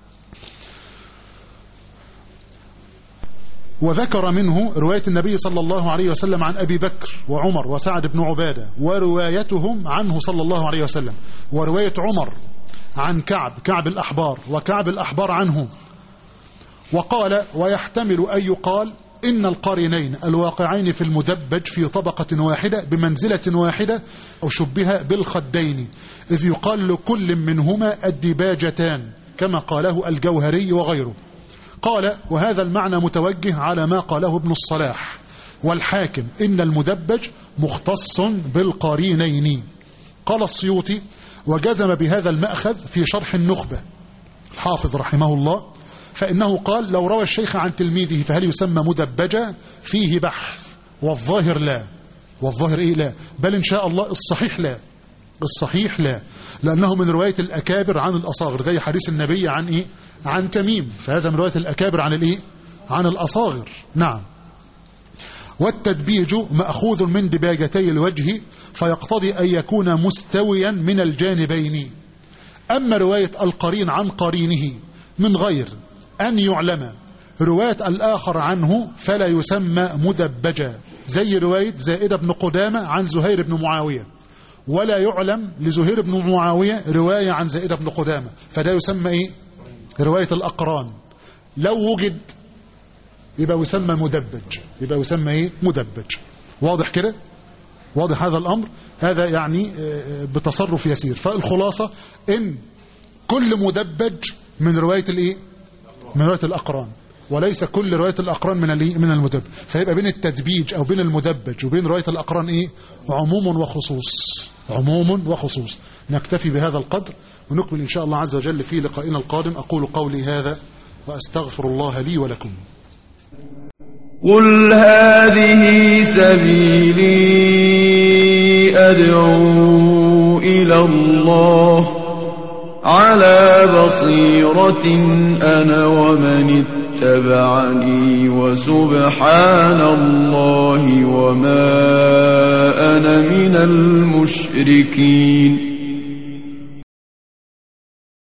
وذكر منه رواية النبي صلى الله عليه وسلم عن أبي بكر وعمر وسعد بن عبادة وروايتهم عنه صلى الله عليه وسلم ورواية عمر عن كعب كعب الأحبار وكعب الأحبار عنه وقال ويحتمل أن يقال إن القرينين الواقعين في المدبج في طبقة واحدة بمنزلة واحدة أو شبه بالخدين إذ يقال لكل منهما الدباجتان كما قاله الجوهري وغيره قال وهذا المعنى متوجه على ما قاله ابن الصلاح والحاكم إن المدبج مختص بالقرينين قال السيوطي وجزم بهذا المأخذ في شرح النخبة الحافظ رحمه الله فإنه قال لو روى الشيخ عن تلميذه فهل يسمى مدبجا فيه بحث والظاهر لا والظاهر إيه لا بل إن شاء الله الصحيح لا الصحيح لا لأنه من رواية الأكابر عن الأصاغر زي حديث النبي عن إيه عن تميم فهذا من رواية الأكابر عن الإيه عن الأصاغر نعم والتدبيج مأخوذ من دباجتي الوجه فيقتضي أن يكون مستويا من الجانبين أما رواية القرين عن قرينه من غير أن يعلم رواية الآخر عنه فلا يسمى مدبجا زي رواية زائدة بن قدامة عن زهير بن معاوية ولا يعلم لزهير بن معاوية رواية عن زائدة بن قدامة فده يسمى إيه رواية الأقران لو وجد يبقى يسمى مدبج يبقى يسمى إيه مدبج واضح كده واضح هذا الأمر هذا يعني بتصرف يسير فالخلاصة إن كل مدبج من رواية الإيه من رواية الأقران وليس كل رواية الأقران من من المدبج فيبقى بين التدبيج أو بين المدبج وبين رواية الأقران إيه عموم وخصوص عموم وخصوص نكتفي بهذا القدر ونكمل إن شاء الله عز وجل في لقائنا القادم أقول قولي هذا وأستغفر الله لي ولكم قل هذه سبيلي أدعو إلى الله على بصيرة أنا ومن اتبعني وسبحان الله وما أنا من المشركين